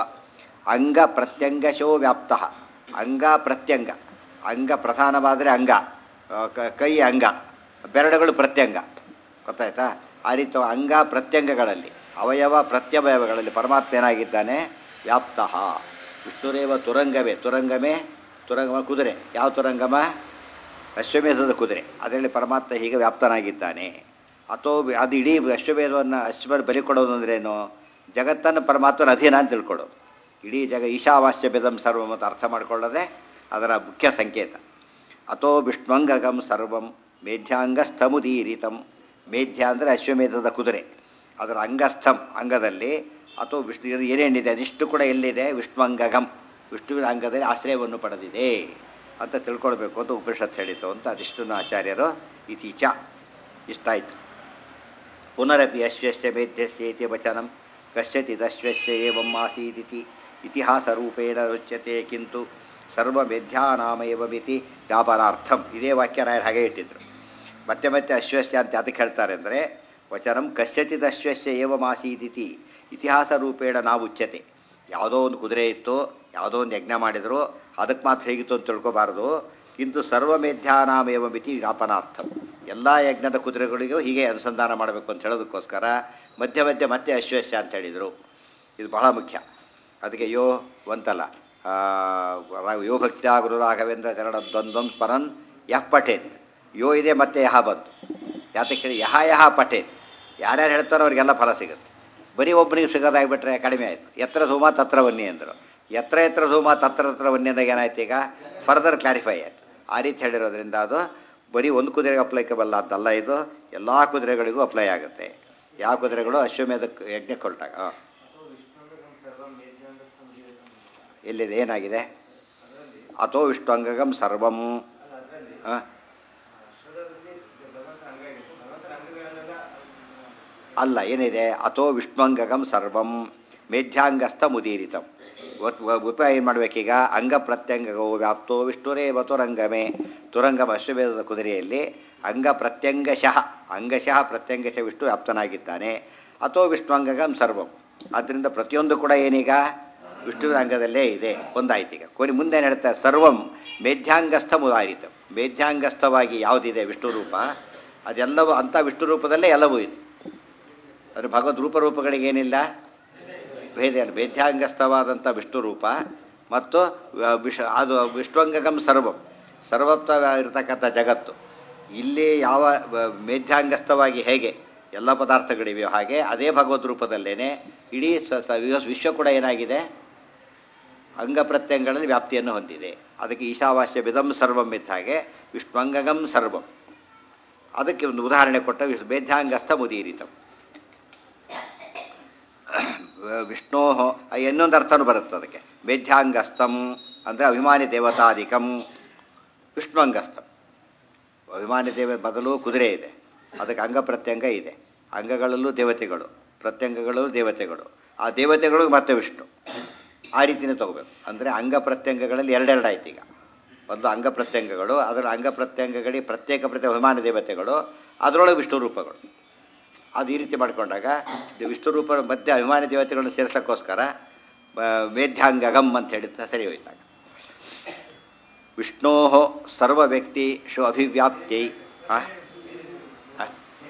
ಅಂಗ ಪ್ರತ್ಯಂಗಶೋ ವ್ಯಾಪ್ತ ಅಂಗ ಪ್ರತ್ಯಂಗ ಅಂಗ ಪ್ರಧಾನವಾದರೆ ಅಂಗ ಆ, ಕ- ಕೈ ಅಂಗ ಬೆರಳುಗಳು ಪ್ರತ್ಯಂಗ ಗೊತ್ತಾಯ್ತಾ ಆ ರೀತಿ ಅಂಗ ಪ್ರತ್ಯಂಗಗಳಲ್ಲಿ ಅವಯವ ಪ್ರತ್ಯವಯವಗಳಲ್ಲಿ ಪರಮಾತ್ಮ ಏನಾಗಿದ್ದಾನೆ ವ್ಯಾಪ್ತ ವಿಷ್ಣುರೇವ ತುರಂಗವೇ ತುರಂಗಮೇ ತುರಂಗಮ ಕುದುರೆ ಯಾವ ತುರಂಗಮ ಅಶ್ವಮೇಧದ ಕುದುರೆ ಅದರಲ್ಲಿ ಪರಮಾತ್ಮ ಹೀಗೆ ವ್ಯಾಪ್ತನಾಗಿದ್ದಾನೆ ಅಥೋ ವಿ- ಅದು ಇಡೀ ಅಶ್ವಮೇಧವನ್ನು ಅಶ್ವಮೇಧ ಬಲಿ ಕೊಡೋದು ಅಂದ್ರೇನು ಜಗತ್ತನ್ನು ಪರಮಾತ್ಮನ ಅಧೀನ ಅಂತ ತಿಳ್ಕೊಳ್ಳೋದು ಇಡೀ ಜಗ ಈಶಾವಾಸ್ಯ ಬೆದಂ ಸರ್ವಂ ಅಂತ ಅರ್ಥ ಮಾಡಿಕೊಳ್ಳೋದೇ ಅದರ ಮುಖ್ಯ ಸಂಕೇತ ಅಥೋ ವಿಷ್ಣುಂಗಗಂ ಸರ್ವಂ ಮೇಧ್ಯಾಂಗಸ್ಥಮುದೀರಿತಂ ಮೇಧ್ಯ ಅಂದರೆ ಅಶ್ವಮೇಧದ ಕುದುರೆ ಅದರ ಅಂಗಸ್ಥಂ ಅಂಗದಲ್ಲಿ ಅಥವಾ ವಿಷ್ಣು ಇದು ಏನೇನಿದೆ ಅದಿಷ್ಟು ಕೂಡ ಎಲ್ಲಿದೆ ವಿಷ್ಣುವಂಗಗಂ ವಿಷ್ಣುವಿನ ಅಂಗದಲ್ಲಿ ಆಶ್ರಯವನ್ನು ಪಡೆದಿದೆ ಅಂತ ತಿಳ್ಕೊಳ್ಬೇಕು ಅಂತ ಉಪನಿಷತ್ ಹೇಳಿತು ಅಂತ ಅದಿಷ್ಟನ್ನು ಆಚಾರ್ಯರು ಇತೀಚ ಇಷ್ಟಾಯಿತು ಪುನರಪಿ ಅಶ್ವಸ್ಯ ಮೇಧ್ಯಸ್ಯೇತಿ ವಚನಂ ಕಶ್ಯಚಿದಶ್ವಸ್ಯ ಏವಂ ಆಸೀದಿತಿ ಇತಿಹಾಸರೂಪೇಣ ರುಚ್ಯತೆ ಕಿಂತು ಸರ್ವಮೇಧ್ಯಾನಾಮಯವಮಿತಿ ವ್ಯಾಪಾರಾರ್ಥಂ ಇದೇ ವಾಕ್ಯ ರಾಯರು ಹಾಗೆ ಇಟ್ಟಿದ್ರು ಮತ್ತೆ ಮತ್ತೆ ಅಶ್ವಸ್ಯ ಅಂತ ಅದಕ್ಕೆ ಹೇಳ್ತಾರೆ ಅಂದರೆ ವಚನಂ ಕಶ್ಯಚಿದ ಅಶ್ವಸ್ಯ ಏವಮಾಸೀದಿತಿ ಇತಿಹಾಸ ರೂಪೇಣ ನಾವು ಉಚ್ಯತೆ ಯಾವುದೋ ಒಂದು ಕುದುರೆ ಇತ್ತು ಯಾವುದೋ ಒಂದು ಯಜ್ಞ ಮಾಡಿದ್ರು ಅದಕ್ಕೆ ಮಾತ್ರ ಹೇಗಿತ್ತು ಅಂತ ತಿಳ್ಕೊಬಾರ್ದು ಕಿಂತು ಸರ್ವಮೇಧ್ಯಾನಾಮೇವ ಮಿತಿ ವ್ಯಾಪನಾರ್ಥಂ ಎಲ್ಲ ಯಜ್ಞದ ಕುದುರೆಗಳಿಗೂ ಹೀಗೆ ಅನುಸಂಧಾನ ಮಾಡಬೇಕು ಅಂತ ಹೇಳೋದಕ್ಕೋಸ್ಕರ ಮಧ್ಯ ಮಧ್ಯೆ ಮತ್ತೆ ಅಶ್ವಸ್ಯ ಅಂತ ಹೇಳಿದರು ಇದು ಬಹಳ ಮುಖ್ಯ ಅದಕ್ಕೆ ಯೋ ಒಂತಲ್ಲ ಆ, ರಾ- ಯೋ ಭಕ್ತ್ಯಾ ಗುರು ರಾಘವೇಂದ್ರ ಕನ್ನಡ ದ್ವಂದ್ವಂ ಸ್ಮರನ್ ಯಹ್ ಪಠೇತ್ ಯೋ ಇದೆ ಮತ್ತೆ ಯಹ ಬಂತು ಯಾತಕ್ಕೆ ಹೇಳಿ ಯಹ ಯಹ ಪಠೇತ್ ಯಾರ್ಯಾರು ಹೇಳ್ತಾರೋ ಅವ್ರಿಗೆಲ್ಲ ಫಲ ಸಿಗುತ್ತೆ ಬರೀ ಒಬ್ಬನಿಗೆ ಸಿಗೋದಾಗ್ಬಿಟ್ರೆ ಕಡಿಮೆ ಆಯಿತು ಎತ್ರ ಧೂಮ ತತ್ರ ವನ್ನಿ ಅಂದರು ಎತ್ರ ಎತ್ರ ಧೂಮ ತತ್ರ ತತ್ರ ವನ್ನಿ ಅಂದಾಗ ಏನಾಯ್ತು ಈಗ ಫರ್ದರ್ ಕ್ಲಾರಿಫೈ ಆಯಿತು ಆ ರೀತಿ ಹೇಳಿರೋದ್ರಿಂದ ಅದು ಬರೀ ಒಂದು ಕುದುರೆಗೆ ಅಪ್ಲೈಕಬಲ್ಲ ಅಂತಲ್ಲ ಇದು ಎಲ್ಲ ಕುದುರೆಗಳಿಗೂ ಅಪ್ಲೈ ಆಗುತ್ತೆ ಯಾವ ಕುದುರೆಗಳು ಅಶ್ವಮೇಧಕ್ಕೆ ಯಜ್ಞಕ್ಕೆ ಹೊರಟಾಗ ಎಲ್ಲಿದೆ ಏನಾಗಿದೆ ಅಥೋ ವಿಷ್ಣುಂಗಗಂ ಸರ್ವಂ ಆ? ಅಲ್ಲ ಏನಿದೆ ಅಥೋ ವಿಷ್ಣುಂಗಗಂ ಸರ್ವಂ ಮೇಧ್ಯಾಂಗಸ್ಥ ಮುದೀರಿತಂ ಉಪಾಯ ಏನು ಮಾಡಬೇಕೀಗ ಅಂಗ ಪ್ರತ್ಯಂಗಗೋ ವ್ಯಾಪ್ತೋ ವಿಷ್ಣುರೇ ತುರಂಗಮೇ ತುರಂಗಮ ಅಶ್ವವೇದದ ಕುದುರೆಯಲ್ಲಿ ಅಂಗ ಪ್ರತ್ಯಂಗಶಃ ಅಂಗಶಃ ಪ್ರತ್ಯಂಗಶ ವಿಷ್ಣು ವ್ಯಾಪ್ತನಾಗಿದ್ದಾನೆ ಅಥೋ ವಿಷ್ಣುಂಗಗಂ ಸರ್ವಂ ಆದ್ದರಿಂದ ಪ್ರತಿಯೊಂದು ಕೂಡ ಏನೀಗ ವಿಷ್ಣುವಿನ ಅಂಗದಲ್ಲೇ ಇದೆ ಒಂದಾಯ್ತು ಈಗ ಕೊನೆ ಮುಂದೆ ಏನು ಹೇಳ್ತಾರೆ ಸರ್ವಂ ಮೇಧ್ಯಾಂಗಸ್ಥ ಮುದಾರಿತ ಮೇಧ್ಯಾಂಗಸ್ಥವಾಗಿ ಯಾವುದಿದೆ ವಿಷ್ಣು ರೂಪ ಅದೆಲ್ಲವೂ ಅಂಥ ವಿಷ್ಣು ರೂಪದಲ್ಲೇ ಎಲ್ಲವೂ ಇದೆ ಅಂದರೆ ಭಗವದ್ ರೂಪರೂಪಗಳಿಗೆ ಏನಿಲ್ಲ ಭೇದ ಇಲ್ಲ ಭೇದ್ಯಾಂಗಸ್ಥವಾದಂಥ ವಿಷ್ಣು ರೂಪ ಮತ್ತು ವ- ವಿಷ ಅದು ವಿಷ್ಣುವಂಗಗಂ ಸರ್ವಂ ಸರ್ವತ್ವ ಇರತಕ್ಕಂಥ ಜಗತ್ತು ಇಲ್ಲಿ ಯಾವ ವ- ಮೇಧ್ಯಾಂಗಸ್ಥವಾಗಿ ಹೇಗೆ ಎಲ್ಲ ಪದಾರ್ಥಗಳಿವೆಯೋ ಹಾಗೆ ಅದೇ ಭಗವದ್ ರೂಪದಲ್ಲೇನೆ ಇಡೀ ಸ ಸ- ವಿಶ್ವ- ವಿಶ್ವ ಕೂಡ ಏನಾಗಿದೆ ಅಂಗ ಪ್ರತ್ಯಂಗಗಳಲ್ಲಿ ವ್ಯಾಪ್ತಿಯನ್ನು ಹೊಂದಿದೆ ಅದಕ್ಕೆ ಈಶಾವಾಸ್ಯ ವಿಧಂ ಸರ್ವಂ ಇದ್ದ ಹಾಗೆ ವಿಷ್ಣುವಂಗಗಂ ಸರ್ವಂ ಅದಕ್ಕೆ ಒಂದು ಉದಾಹರಣೆ ಕೊಟ್ಟ ವಿಶ್ ಮೇಧ್ಯಾಂಗಸ್ಥ ಮುದೀರಿತಂ ವಿಷ್ಣೋ ಇನ್ನೊಂದು ಅರ್ಥನೂ ಬರುತ್ತೆ ಅದಕ್ಕೆ ಮೇಧ್ಯಾಂಗಸ್ಥಂ ಅಂದರೆ ಅಭಿಮಾನಿ ದೇವತಾಧಿಕಂ ವಿಷ್ಣುವಂಗಸ್ಥಂ ಅಭಿಮಾನಿ ದೇವ ಮೊದಲು ಕುದುರೆ ಇದೆ ಅದಕ್ಕೆ ಅಂಗ ಪ್ರತ್ಯಂಗ ಇದೆ ಅಂಗಗಳಲ್ಲೂ ದೇವತೆಗಳು ಪ್ರತ್ಯಂಗಗಳಲ್ಲೂ ದೇವತೆಗಳು ಆ ದೇವತೆಗಳು ಮತ್ತೆ ವಿಷ್ಣು ಆ ರೀತಿನೇ ತಗೋಬೇಕು ಅಂದರೆ ಅಂಗ ಪ್ರತ್ಯಂಗಗಳಲ್ಲಿ ಎರಡೆರಡು ಆಯ್ತು ಈಗ ಒಂದು ಅಂಗ ಪ್ರತ್ಯಂಗಗಳು ಅದರ ಅಂಗ ಪ್ರತ್ಯಂಗಗಳಿಗೆ ಪ್ರತ್ಯೇಕ ಪ್ರತ್ಯೇಕ ಅಭಿಮಾನಿ ದೇವತೆಗಳು ಅದರೊಳಗೆ ವಿಷ್ಣು ರೂಪಗಳು ಅದು ಈ ರೀತಿ ಮಾಡಿಕೊಂಡಾಗ ಇದು ವಿಷ್ಣು ರೂಪ ಮಧ್ಯೆ ಅಭಿಮಾನಿ ದೇವತೆಗಳನ್ನು ಸೇರಿಸೋಕ್ಕೋಸ್ಕರ ಮೇಧ್ಯಾಂಗಗಂ ಅಂತ ಹೇಳಿದ ಸರಿ ಹೋಯ್ತಾಗ ವಿಷ್ಣೋ ಸರ್ವ ವ್ಯಕ್ತಿ ಶು ಅಭಿವ್ಯಾಪ್ತಿ ಆ? ಆ?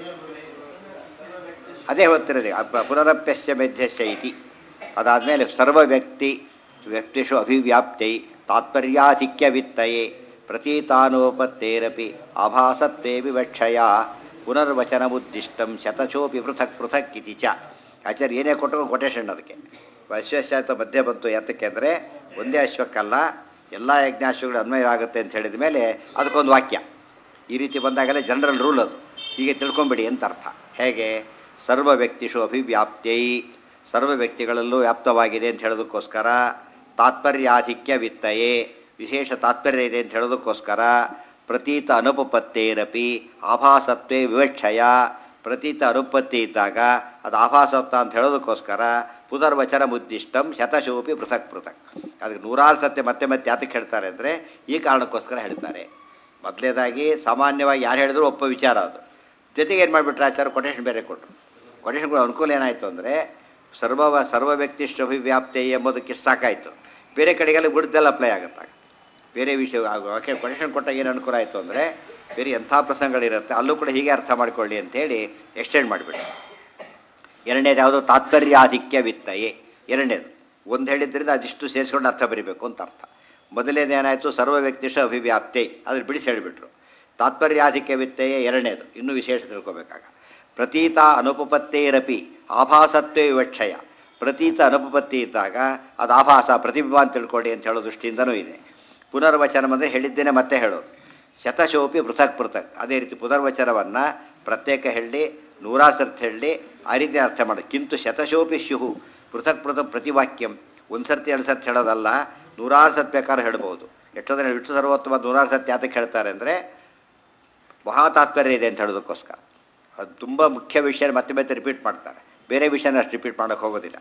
ಅದೇ ಹೊತ್ತಿರೋದು ಅಪ- ಪುನರಪ್ಯಸ್ಯ ಮೇಧ್ಯಸ್ಯ ಇತಿ ಅದಾದಮೇಲೆ ಸರ್ವ ವ್ಯಕ್ತಿ ವ್ಯಕ್ತಿಷು ಅಭಿವ್ಯಾಪ್ತೈ ತಾತ್ಪರ್ಯಾಧಿಕ್ಯ ವಿತ್ತಯೇ ಪ್ರತೀತಾನೋಪತ್ತೇರಪಿ ಆಭಾಸತ್ವೇ ವಿವಕ್ಷಯ ಪುನರ್ವಚನಮುದ್ದಿಷ್ಟಂ ಶತಚೋಪಿ ಪೃಥಕ್ ಪೃಥಕ್ ಇತಿ ಚ ಆಚಾರ್ಯ ಏನೇ ಕೊಟ್ಟರು ಕೊಟೇಶನ್ ಅದಕ್ಕೆ ಅಶ್ವಶ್ಚಾತ ಮಧ್ಯೆ ಬಂತು ಯಾತಕ್ಕೆ ಅಂದರೆ ಒಂದೇ ಅಶ್ವಕ್ಕಲ್ಲ ಎಲ್ಲ ಯಜ್ಞಾಶ್ವಗಳು ಅನ್ವಯವಾಗುತ್ತೆ ಅಂತ ಹೇಳಿದ ಮೇಲೆ ಅದಕ್ಕೊಂದು ವಾಕ್ಯ ಈ ರೀತಿ ಬಂದಾಗಲೇ ಜನರಲ್ ರೂಲ್ ಅದು ಹೀಗೆ ತಿಳ್ಕೊಂಬಿಡಿ ಅಂತ ಅರ್ಥ ಹೇಗೆ ಸರ್ವ ವ್ಯಕ್ತಿಷು ಅಭಿವ್ಯಾಪ್ತೈ ಸರ್ವ ವ್ಯಕ್ತಿಗಳಲ್ಲೂ ವ್ಯಾಪ್ತವಾಗಿದೆ ಅಂತ ಹೇಳೋದಕ್ಕೋಸ್ಕರ ತಾತ್ಪರ್ಯಾಧಿಕ್ಯ ವಿತ್ತಯೇ ವಿಶೇಷ ತಾತ್ಪರ್ಯ ಇದೆ ಅಂತ ಹೇಳೋದಕ್ಕೋಸ್ಕರ ಪ್ರತೀತ ಅನುಪಪತ್ತೇರಪಿ ಆಭಾಸತ್ವೇ ವಿವಕ್ಷಯ ಪ್ರತೀತ ಅನುಪತ್ತಿ ಇದ್ದಾಗ ಅದು ಆಭಾಸತ್ವ ಅಂತ ಹೇಳೋದಕ್ಕೋಸ್ಕರ ಪುನರ್ವಚನ ಮುದ್ದಿಷ್ಟಂ ಶತಶೋಪಿ ಪೃಥಕ್ ಪೃಥಕ್ ಅದಕ್ಕೆ ನೂರಾರು ಸತ್ಯ ಮತ್ತೆ ಮತ್ತೆ ಯಾತಕ್ಕೆ ಹೇಳ್ತಾರೆ ಅಂದರೆ ಈ ಕಾರಣಕ್ಕೋಸ್ಕರ ಹೇಳ್ತಾರೆ ಮೊದಲೇದಾಗಿ ಸಾಮಾನ್ಯವಾಗಿ ಯಾರು ಹೇಳಿದ್ರು ಒಪ್ಪ ವಿಚಾರ ಅದು ಜೊತೆಗೆ ಏನು ಮಾಡಿಬಿಟ್ರೆ ಆಚಾರ ಕೊಟೇಶನ್ ಬೇರೆ ಕೊಟ್ಟರು ಕೊಟೇಶನ್ ಕೂಡ ಅನುಕೂಲ ಏನಾಯಿತು ಅಂದರೆ ಸರ್ವ ಸರ್ವ ವ್ಯಕ್ತಿ ಅಭಿವ್ಯಾಪ್ತಿ ಎಂಬುದಕ್ಕೆ ಸಾಕಾಯಿತು ಬೇರೆ ಕಡೆಗೆಲ್ಲ ಗುಡ್ದೆಲ್ಲ ಅಪ್ಲೈ ಆಗುತ್ತಾಗ ಬೇರೆ ವಿಷಯ ಓಕೆ ಕೊಟೇಶನ್ ಕೊಟ್ಟಾಗ ಏನು ಅನುಕೂಲ ಆಯಿತು ಅಂದರೆ ಬೇರೆ ಎಂಥ ಪ್ರಸಂಗಗಳಿರುತ್ತೆ ಅಲ್ಲೂ ಕೂಡ ಹೀಗೆ ಅರ್ಥ ಮಾಡ್ಕೊಳ್ಳಿ ಅಂತೇಳಿ ಎಕ್ಸ್ಟೆಂಡ್ ಮಾಡಿಬಿಡಿ ಎರಡನೇದು ಯಾವುದು ತಾತ್ಪರ್ಯಾಧಿಕ್ಯ ವಿತ್ತಯೇ ಎರಡನೇದು ಒಂದು ಹೇಳಿದ್ರಿಂದ ಅದಿಷ್ಟು ಸೇರಿಸ್ಕೊಂಡು ಅರ್ಥ ಬರಿಬೇಕು ಅಂತ ಅರ್ಥ ಮೊದಲನೇದು ಏನಾಯಿತು ಸರ್ವ ವ್ಯಕ್ತಿಷ ಅಭಿವ್ಯಾಪ್ತಿ ಅದ್ರ ಬಿಡಿಸಿ ಹೇಳಿಬಿಟ್ರು ತಾತ್ಪರ್ಯಾಧಿಕ್ಯ ವಿತ್ತಯೇ ಎರಡನೇದು ಇನ್ನೂ ವಿಶೇಷ ತಿಳ್ಕೊಬೇಕಾಗ ಪ್ರತೀತ ಅನುಪಪತ್ತೇರಪಿ ಆಭಾಸತ್ವೇ ವಿವಕ್ಷಯ ಪ್ರತೀತ ಅನುಪಪತ್ತಿ ಇದ್ದಾಗ ಅದು ಆಭಾಸ ಪ್ರತಿಬಿಂಬ ಅಂತ ತಿಳ್ಕೊಳ್ಳಿ ಅಂತ ಹೇಳೋ ದೃಷ್ಟಿಯಿಂದನೂ ಇದೆ ಪುನರ್ವಚನ ಅಂದರೆ ಹೇಳಿದ್ದೇನೆ ಮತ್ತೆ ಹೇಳೋದು ಶತಶೋಪಿ ಪೃಥಕ್ ಪೃಥಕ್ ಅದೇ ರೀತಿ ಪುನರ್ವಚನವನ್ನು ಪ್ರತ್ಯೇಕ ಹೇಳಿ ನೂರಾರು ಸರ್ತಿ ಹೇಳಿ ಆ ರೀತಿ ಅರ್ಥ ಮಾಡೋದು ಕಿಂತು ಶತಶೋಪಿ ಸ್ಯುಹು ಪೃಥಕ್ ಪೃಥಕ್ ಪ್ರತಿವಾಕ್ಯಂ ಒಂದು ಸರ್ತಿ ಎರಡು ಸರ್ತಿ ಹೇಳೋದಲ್ಲ ನೂರಾರು ಸರ್ತಿ ಬೇಕಾದ್ರೆ ಹೇಳ್ಬೋದು ಎಷ್ಟೋದ್ರೆ ವಿಷ್ಣು ಸರ್ವೋತ್ತಮ ನೂರಾರು ಸರ್ತಿ ಯಾತಕ್ಕೆ ಹೇಳ್ತಾರೆ ಅಂದರೆ ಮಹಾ ತಾತ್ಪರ್ಯ ಇದೆ ಅಂತ ಹೇಳೋದಕ್ಕೋಸ್ಕರ ಅದು ತುಂಬ ಮುಖ್ಯ ವಿಷಯ ಮತ್ತೆ ಮತ್ತೆ ರಿಪೀಟ್ ಮಾಡ್ತಾರೆ ಬೇರೆ ವಿಷಯನ ಅಷ್ಟು ರಿಪೀಟ್ ಮಾಡೋಕ್ಕೆ ಹೋಗೋದಿಲ್ಲ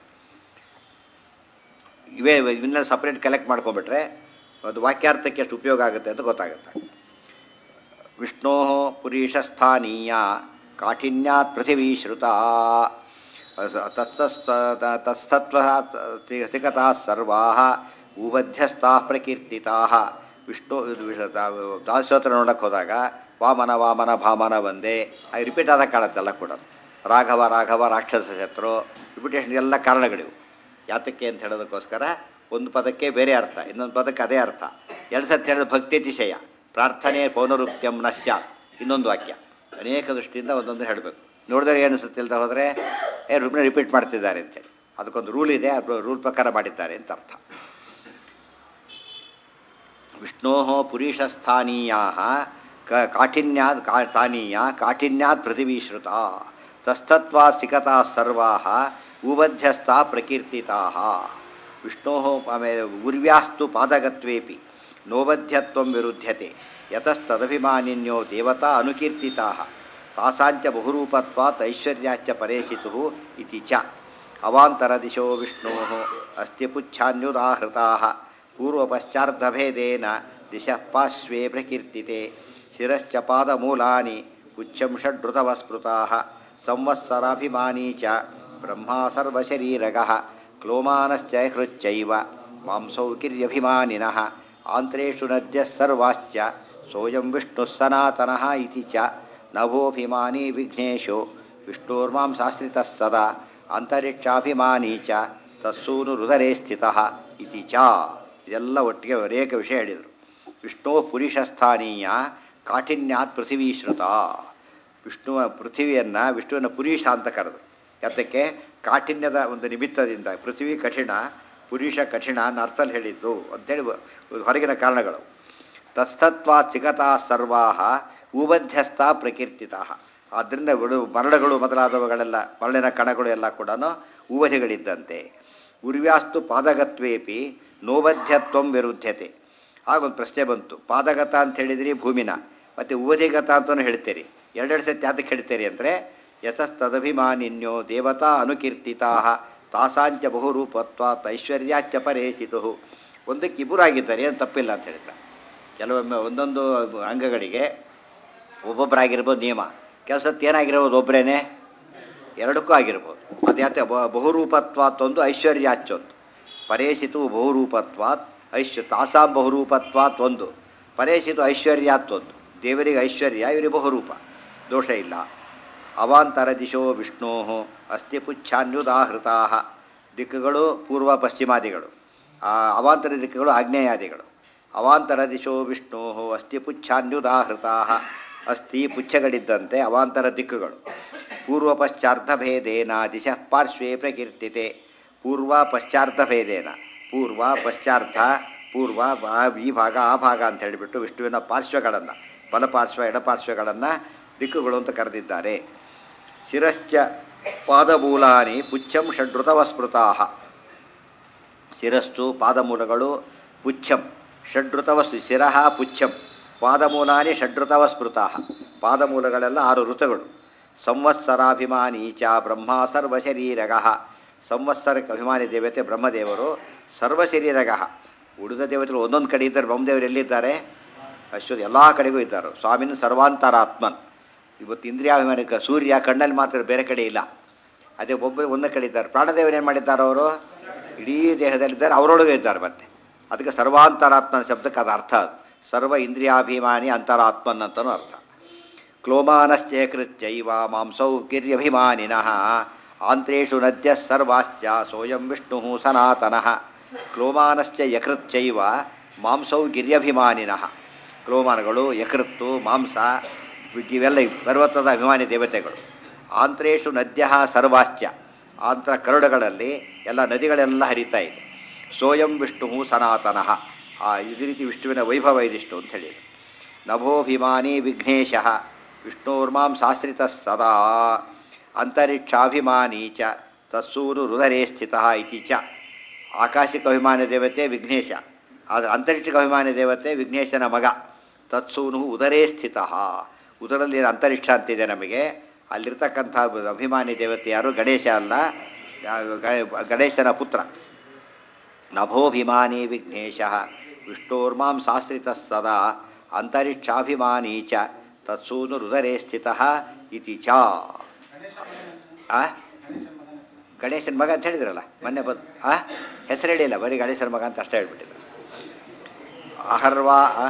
ಇವೇ ಇವನ್ನೆಲ್ಲ ಸಪ್ರೇಟ್ ಕಲೆಕ್ಟ್ ಮಾಡ್ಕೊಂಬಿಟ್ರೆ ಅದು ವಾಕ್ಯಾರ್ಥಕ್ಕೆ ಎಷ್ಟು ಉಪಯೋಗ ಆಗುತ್ತೆ ಅಂತ ಗೊತ್ತಾಗುತ್ತೆ ವಿಷ್ಣೋ ಪುರೀಶಸ್ಥಾನೀಯ ಕಾಠಿನ್ಯಾತ್ ಪೃಥಿವೀ ಶ್ರುತ ತತ್ಸತ್ವ ಸ್ಥಿಗತಾ ಸರ್ವಾ ಉಬಧ್ಯಸ್ಥಾ ಪ್ರಕೀರ್ತಿತಾ ವಿಷ್ಣು ಇದು ವಿಷ ದಾಸೋತ್ರ ನೋಡಕ್ಕೆ ಹೋದಾಗ ವಾಮನ ವಾಮನ ಭಾಮನ ಒಂದೇ ಅದು ರಿಪೀಟ್ ಆದಾಗ ಕಾಣುತ್ತಲ್ಲ ಕೂಡ ರಾಘವ ರಾಘವ ರಾಕ್ಷಸ ಶತ್ರು ರಿಪಿಟೇಷನ್ ಎಲ್ಲ ಕಾರಣಗಳಿವು ಯಾತಕ್ಕೆ ಅಂತ ಹೇಳೋದಕ್ಕೋಸ್ಕರ ಒಂದು ಪದಕ್ಕೆ ಬೇರೆ ಅರ್ಥ ಇನ್ನೊಂದು ಪದಕ್ಕೆ ಅದೇ ಅರ್ಥ ಎರಡು ಸತಿ ಹೇಳಿದ ಭಕ್ತಿತಿಶಯ ಪ್ರಾರ್ಥನೆ ಪೌನರುಕ್ತ್ಯಂ ನಶ್ಯ ಇನ್ನೊಂದು ವಾಕ್ಯ ಅನೇಕ ದೃಷ್ಟಿಯಿಂದ ಒಂದೊಂದು ಹೇಳಬೇಕು ನೋಡಿದ್ರೆ ಏನು ಅನಿಸುತ್ತೆ ಇಲ್ದ ಹೋದರೆ ಏ ರೂಮ್ನ ರಿಪೀಟ್ ಮಾಡ್ತಿದ್ದಾರೆ ಅಂತೇಳಿ ಅದಕ್ಕೊಂದು ರೂಲ್ ಇದೆ ಆ ರೂಲ್ ಪ್ರಕಾರ ಮಾಡಿದ್ದಾರೆ ಅಂತ ಅರ್ಥ ವಿಷ್ಣೋ ಪುರೀಶಸ್ಥಾನೀಯಾ ಕ ಕಾಠಿನ್ಯಾತ್ ಕಾ ಸ್ಥಾನೀಯ ಕಾಠಿನ್ಯಾತ್ ಪೃಥಿವೀಶ್ರುತ ತಸ್ತತ್ವಾ ಸಿಕತಾ ಸರ್ವಾ ಉಬಧ್ಯಸ್ಥಾ ಪ್ರಕೀರ್ತಿತಾ ವಿಷ್ಣೋ ಆಮೇಲೆ ಉರ್ವ್ಯಾಸ್ತು ಪಾದಗತ್ವೇಪಿ ನೋಬಧ್ಯತ್ವ ವಿರುದ್ಧತೆ ಯತಸ್ತದಭಿಮಾನಿನ್ಯೋ ದೇವತಾ ಅನುಕೀರ್ತಿತಾ ತಾಸಾಂಚ ಬಹುರೂಪತ್ವಾತ್ ಐಶ್ವರ್ಯಾಚ್ಚ ಪರೇಶಿತು ಇತಿ ಚ ಅವಾಂತರ ದಿಶೋ ವಿಷ್ಣೋ ಅಸ್ತಿ ಪುಚ್ಛಾನ್ಯುದಾಹೃತಾ ಪೂರ್ವಪಶ್ಚಾರ್ಧಭೇದೇನ ದಿಶಃ ಪಾರ್ಶ್ವೇ ಪ್ರಕೀರ್ತಿತೆ ಶಿರಶ್ಚ ಪಾದಮೂಲಾನಿ ಪುಚ್ಛಂ ಷಡ್ಋತವಸ್ಮೃತಾ ಸಂವತ್ಸರಾಭಿಮಾನಿ ಚ ಬ್ರಹ್ಮಾ ಸರ್ವಶರೀರಗಃ ಕ್ಲೋಮಾನಶ್ಚ ಹೃಚ್ಚೈವ ಮಾಂಸೌಕಿರ್ಯಭಿಮಾನಿನಃ ಆಂತ್ರೇಷು ನದ್ಯಃ ಸರ್ವಾಶ್ಚ ಸೋಯಂ ವಿಷ್ಣುಃ ಸನಾತನಃ ಇತಿ ಚ ನಭೋಭಿಮಾನಿ ವಿಘ್ನೇಶೋ ವಿಷ್ಣೋರ್ಮಾಂಸಾಶ್ರಿತಃ ಸದಾ ಅಂತರಿಕ್ಷಾಭಿಮಾನಿ ಚ ತತ್ಸೂನು ಹೃದರೇ ಸ್ಥಿತಃ ಇತಿ ಚ ಇದೆಲ್ಲ ಒಟ್ಟಿಗೆ ಅನೇಕ ವಿಷಯ ಹೇಳಿದರು ವಿಷ್ಣೋ ಪುರುಷಸ್ಥಾನೀಯ ಕಾಠಿನ್ಯಾತ್ ಪೃಥಿವೀ ಶ್ರುತ ವಿಷ್ಣುವ ಪೃಥಿವಿಯನ್ನು ವಿಷ್ಣುವಿನ ಪುರುಷ ಅಂತ ಕರೆದು ಅದಕ್ಕೆ ಕಾಠಿನ್ಯದ ಒಂದು ನಿಮಿತ್ತದಿಂದ ಪೃಥ್ವಿ ಕಠಿಣ ಪುರುಷ ಕಠಿಣ ಅನ್ನೋ ಅರ್ಥದಲ್ಲಿ ಹೇಳಿದ್ದು ಅಂತೇಳಿ ಹೊರಗಿನ ಕಾರಣಗಳು ತಸ್ತತ್ವಾ ಚಿಗತಾ ಸರ್ವಾ ಉಬಧ್ಯಸ್ಥ ಪ್ರಕೀರ್ತಿತ ಆದ್ದರಿಂದ ಬಿಡು ಮರಳುಗಳು ಮೊದಲಾದವುಗಳೆಲ್ಲ ಮರಳಿನ ಕಣಗಳು ಎಲ್ಲ ಕೂಡ ಉವಧಿಗಳಿದ್ದಂತೆ ಉರ್ವ್ಯಾಸ್ತು ಪಾದಗತ್ವೇಪಿ ನೋಬಧ್ಯತ್ವಂ ವಿರುದ್ಧತೆ ಆಗೊಂದು ಪ್ರಶ್ನೆ ಬಂತು ಪಾದಗತ ಅಂತ ಹೇಳಿದ್ರಿ ಭೂಮಿನ ಮತ್ತು ಉವಧಿಗತ ಅಂತಲೂ ಹೇಳ್ತೀರಿ ಎರಡೆರಡು ಸತಿ ಅದಕ್ಕೆ ಹೇಳ್ತೀರಿ ಅಂದರೆ ಯತಸ್ತದಭಿಮಾನಿನ್ಯೋ ದೇವತಾ ಅನುಕೀರ್ತಿತಾ ತಾಸಾಂಚ ಬಹುರೂಪತ್ವಾತ್ ಐಶ್ವರ್ಯಾಚ್ಚ ಪರೇಶಿತು ಒಂದಕ್ಕೆ ಇಬ್ಬರಾಗಿದ್ದಾರೆ ಏನು ತಪ್ಪಿಲ್ಲ ಅಂತ ಹೇಳ್ತಾರೆ ಕೆಲವೊಮ್ಮೆ ಒಂದೊಂದು ಅಂಗಗಳಿಗೆ ಒಬ್ಬೊಬ್ಬರಾಗಿರ್ಬೋದು ನಿಯಮ ಕೆಲಸಕ್ಕೆ ಏನಾಗಿರ್ಬೋದು ಒಬ್ಬರೇನೆ ಎರಡಕ್ಕೂ ಆಗಿರ್ಬೋದು ಅದ್ಯಾತೆ ಬಹುರೂಪತ್ವಾತ್ ಒಂದು ಐಶ್ವರ್ಯಾಚ್ಚೊಂದು ಪರೇಶಿತು ಬಹುರೂಪತ್ವಾತ್ ಐಶ್ವ ತಾಸಾಂ ಬಹುರೂಪತ್ವಾತ್ ಒಂದು ಪರೇಶಿತು ಐಶ್ವರ್ಯಾತ್ ಒಂದು ದೇವರಿಗೆ ಐಶ್ವರ್ಯ ಇವರಿಗೆ ಬಹುರೂಪ ದೋಷ ಇಲ್ಲ ಅವಾಂತರ ದಿಶೋ ವಿಷ್ಣೋ ಅಸ್ಥಿ ಪುಚ್ಛಾನ್ಯುದಾಹೃತಾ ದಿಕ್ಕುಗಳು ಪೂರ್ವ ಪಶ್ಚಿಮಾದಿಗಳು ಆ ಅವಾಂತರ ದಿಕ್ಕುಗಳು ಆಗ್ನೇಯಾದಿಗಳು ಅವಾಂತರ ದಿಶೋ ವಿಷ್ಣೋ ಅಸ್ಥಿ ಪುಚ್ಛಾನ್ಯುದಾಹೃತಾ ಅಸ್ಥಿ ಪುಚ್ಛಗಳಿದ್ದಂತೆ ಅವಾಂತರ ದಿಕ್ಕುಗಳು ಪೂರ್ವ ಪಶ್ಚಾರ್ಧಭೇದೇನ ದಿಶಃ ಪಾರ್ಶ್ವೇ ಪ್ರಕೀರ್ತಿತೆ ಪೂರ್ವ ಪಶ್ಚಾರ್ಧಭೇದೇನ ಪೂರ್ವ ಪಶ್ಚಾರ್ಧ ಪೂರ್ವ ಬಾ- ಈ ಭಾಗ ಆ ಭಾಗ ಅಂತ ಹೇಳಿಬಿಟ್ಟು ವಿಷ್ಣುವಿನ ಪಾರ್ಶ್ವಗಳನ್ನು ಬಲಪಾರ್ಶ್ವ ಎಡಪಾರ್ಶ್ವಗಳನ್ನು ದಿಕ್ಕುಗಳು ಅಂತ ಕರೆದಿದ್ದಾರೆ ಶಿರಶ್ಚ ಪಾದಮೂಲಾನಿ ಪುಚ್ಛಂ ಷಡ್ಋತವಸ್ಮೃತಾ ಶಿರಸ್ಸು ಪಾದಮೂಲಗಳು ಪುಚ್ಛಂ ಷಡ್ಋತವಸ್ತು ಶಿರಃ ಪುಚ್ಛಂ ಪಾದಮೂಲಾನಿ ಷಡ್ಋತವಸ್ಮೃತಾ ಪಾದಮೂಲಗಳೆಲ್ಲ ಆರು ಋತುಗಳು ಸಂವತ್ಸರಾಭಿಮಾನಿ ಚ ಬ್ರಹ್ಮ ಸರ್ವಶರೀರಗಃ ಸಂವತ್ಸರಕ್ಕೆ ಅಭಿಮಾನಿ ದೇವತೆ ಬ್ರಹ್ಮದೇವರು ಸರ್ವಶರೀರಗಃ ಉಳಿದ ದೇವತೆಗಳು ಒಂದೊಂದು ಕಡೆ ಇದ್ದಾರೆ ಬ್ರಹ್ಮದೇವರು ಎಲ್ಲಿದ್ದಾರೆ ಅಶ್ವತ್ ಎಲ್ಲ ಕಡೆಗೂ ಇದ್ದಾರೆ ಸ್ವಾಮಿನ ಸರ್ವಾಂತರಾತ್ಮನ್ ಇವತ್ತು ಇಂದ್ರಿಯಾಭಿಮಾನಿಕ ಸೂರ್ಯ ಕಣ್ಣಲ್ಲಿ ಮಾತ್ರ ಬೇರೆ ಕಡೆ ಇಲ್ಲ ಅದೇ ಒಬ್ಬರು ಒಂದೇ ಕಡೆ ಇದ್ದಾರೆ ಪ್ರಾಣದೇವರು ಏನು ಮಾಡಿದ್ದಾರೆ ಅವರು ಇಡೀ ದೇಹದಲ್ಲಿದ್ದಾರೆ ಅವರೊಳಗೆ ಇದ್ದಾರೆ ಮತ್ತೆ ಅದಕ್ಕೆ ಸರ್ವಾಂತರಾತ್ಮನ ಶಬ್ದಕ್ಕೆ ಅದು ಅರ್ಥ ಅದು ಸರ್ವ ಇಂದ್ರಿಯಾಭಿಮಾನಿ ಅಂತರಾತ್ಮನ್ ಅಂತಲೂ ಅರ್ಥ ಕ್ಲೋಮಾನಶ್ಚೇಕೃತ್ಯೈವ ಮಾಂಸೌ ಗಿರ್ಯಭಿಮಾನಿನಃ ಆಂತ್ರೇಷು ನದ್ಯ ಸರ್ವಾಶ್ಚ ಸೋಯಂ ವಿಷ್ಣು ಸನಾತನಃ ಕ್ಲೋಮಾನಶ್ಚ ಯಕೃತ್ಯೈವ ಮಾಂಸೌ ಗಿರ್ಯಭಿಮಾನಿನಃ ಕ್ಲೋಮಾನಗಳು ಯಕೃತ್ತು ಮಾಂಸ ಇವೆಲ್ಲ ಪರ್ವತದ ಅಭಿಮಾನಿ ದೇವತೆಗಳು ಆಂತ್ರೇಷು ನದ್ಯ ಸರ್ವಾಶ್ಚ ಆಂತ್ರ ಕರುಡುಗಳಲ್ಲಿ ಎಲ್ಲ ನದಿಗಳೆಲ್ಲ ಹರಿತಾ ಇದೆ ಸೋಯಂ ವಿಷ್ಣು ಸನಾತನಃ ಆ ಇದೇ ರೀತಿ ವಿಷ್ಣುವಿನ ವೈಭವ ಇದಿಷ್ಟು ಅಂತ ಹೇಳಿ ನಭೋಭಿಮಾನಿ ವಿಘ್ನೇಶ ವಿಷ್ಣೋರ್ಮಾಂ ಶಾಸ್ತ್ರಿತ ಸದಾ ಅಂತರಿಕ್ಷಾಭಿಮಾನಿ ಚ ತತ್ಸೂರು ಹೃದರೇ ಸ್ಥಿತ ಇತಿ ಚ ಆಕಾಶಿಕ ಅಭಿಮಾನಿ ದೇವತೆ ವಿಘ್ನೇಶ ಆದರೆ ಅಂತರಿಕ್ಷಕ ಅಭಿಮಾನಿ ದೇವತೆ ವಿಘ್ನೇಶನ ಮಗ ತತ್ಸೂನು ಉದರೇ ಸ್ಥಿತ ಉದರಲ್ಲಿ ಏನು ಅಂತರಿಕ್ಷ ಅಂತಿದೆ ನಮಗೆ ಅಲ್ಲಿರ್ತಕ್ಕಂಥ ಅಭಿಮಾನಿ ದೇವತೆ ಯಾರು ಗಣೇಶ ಅಲ್ಲ ಯಾ- ಗ- ಗಣೇಶನ ಪುತ್ರ ನಭೋಭಿಮಾನಿ ವಿಘ್ನೇಶ ವಿಷ್ಣೋರ್ಮಾಂ ಶಾಸ್ತ್ರಿತ ಸದಾ ಅಂತರಿಕ್ಷಾಭಿಮಾನಿ ಚ ತತ್ಸೂನು ಹೃದರೇ ಸ್ಥಿತ ಇತಿ ಚ ಆ ಗಣೇಶನ ಮಗ ಅಂತ ಹೇಳಿದ್ರಲ್ಲ ಮೊನ್ನೆ ಬಂದು ಆ ಹೆಸರು ಹೇಳಿಲ್ಲ ಬರೀ ಗಣೇಶನ ಮಗ ಅಂತ ಅಷ್ಟೇ ಹೇಳ್ಬಿಟ್ಟಿಲ್ಲ ಅಹರ್ವಾ ಆ?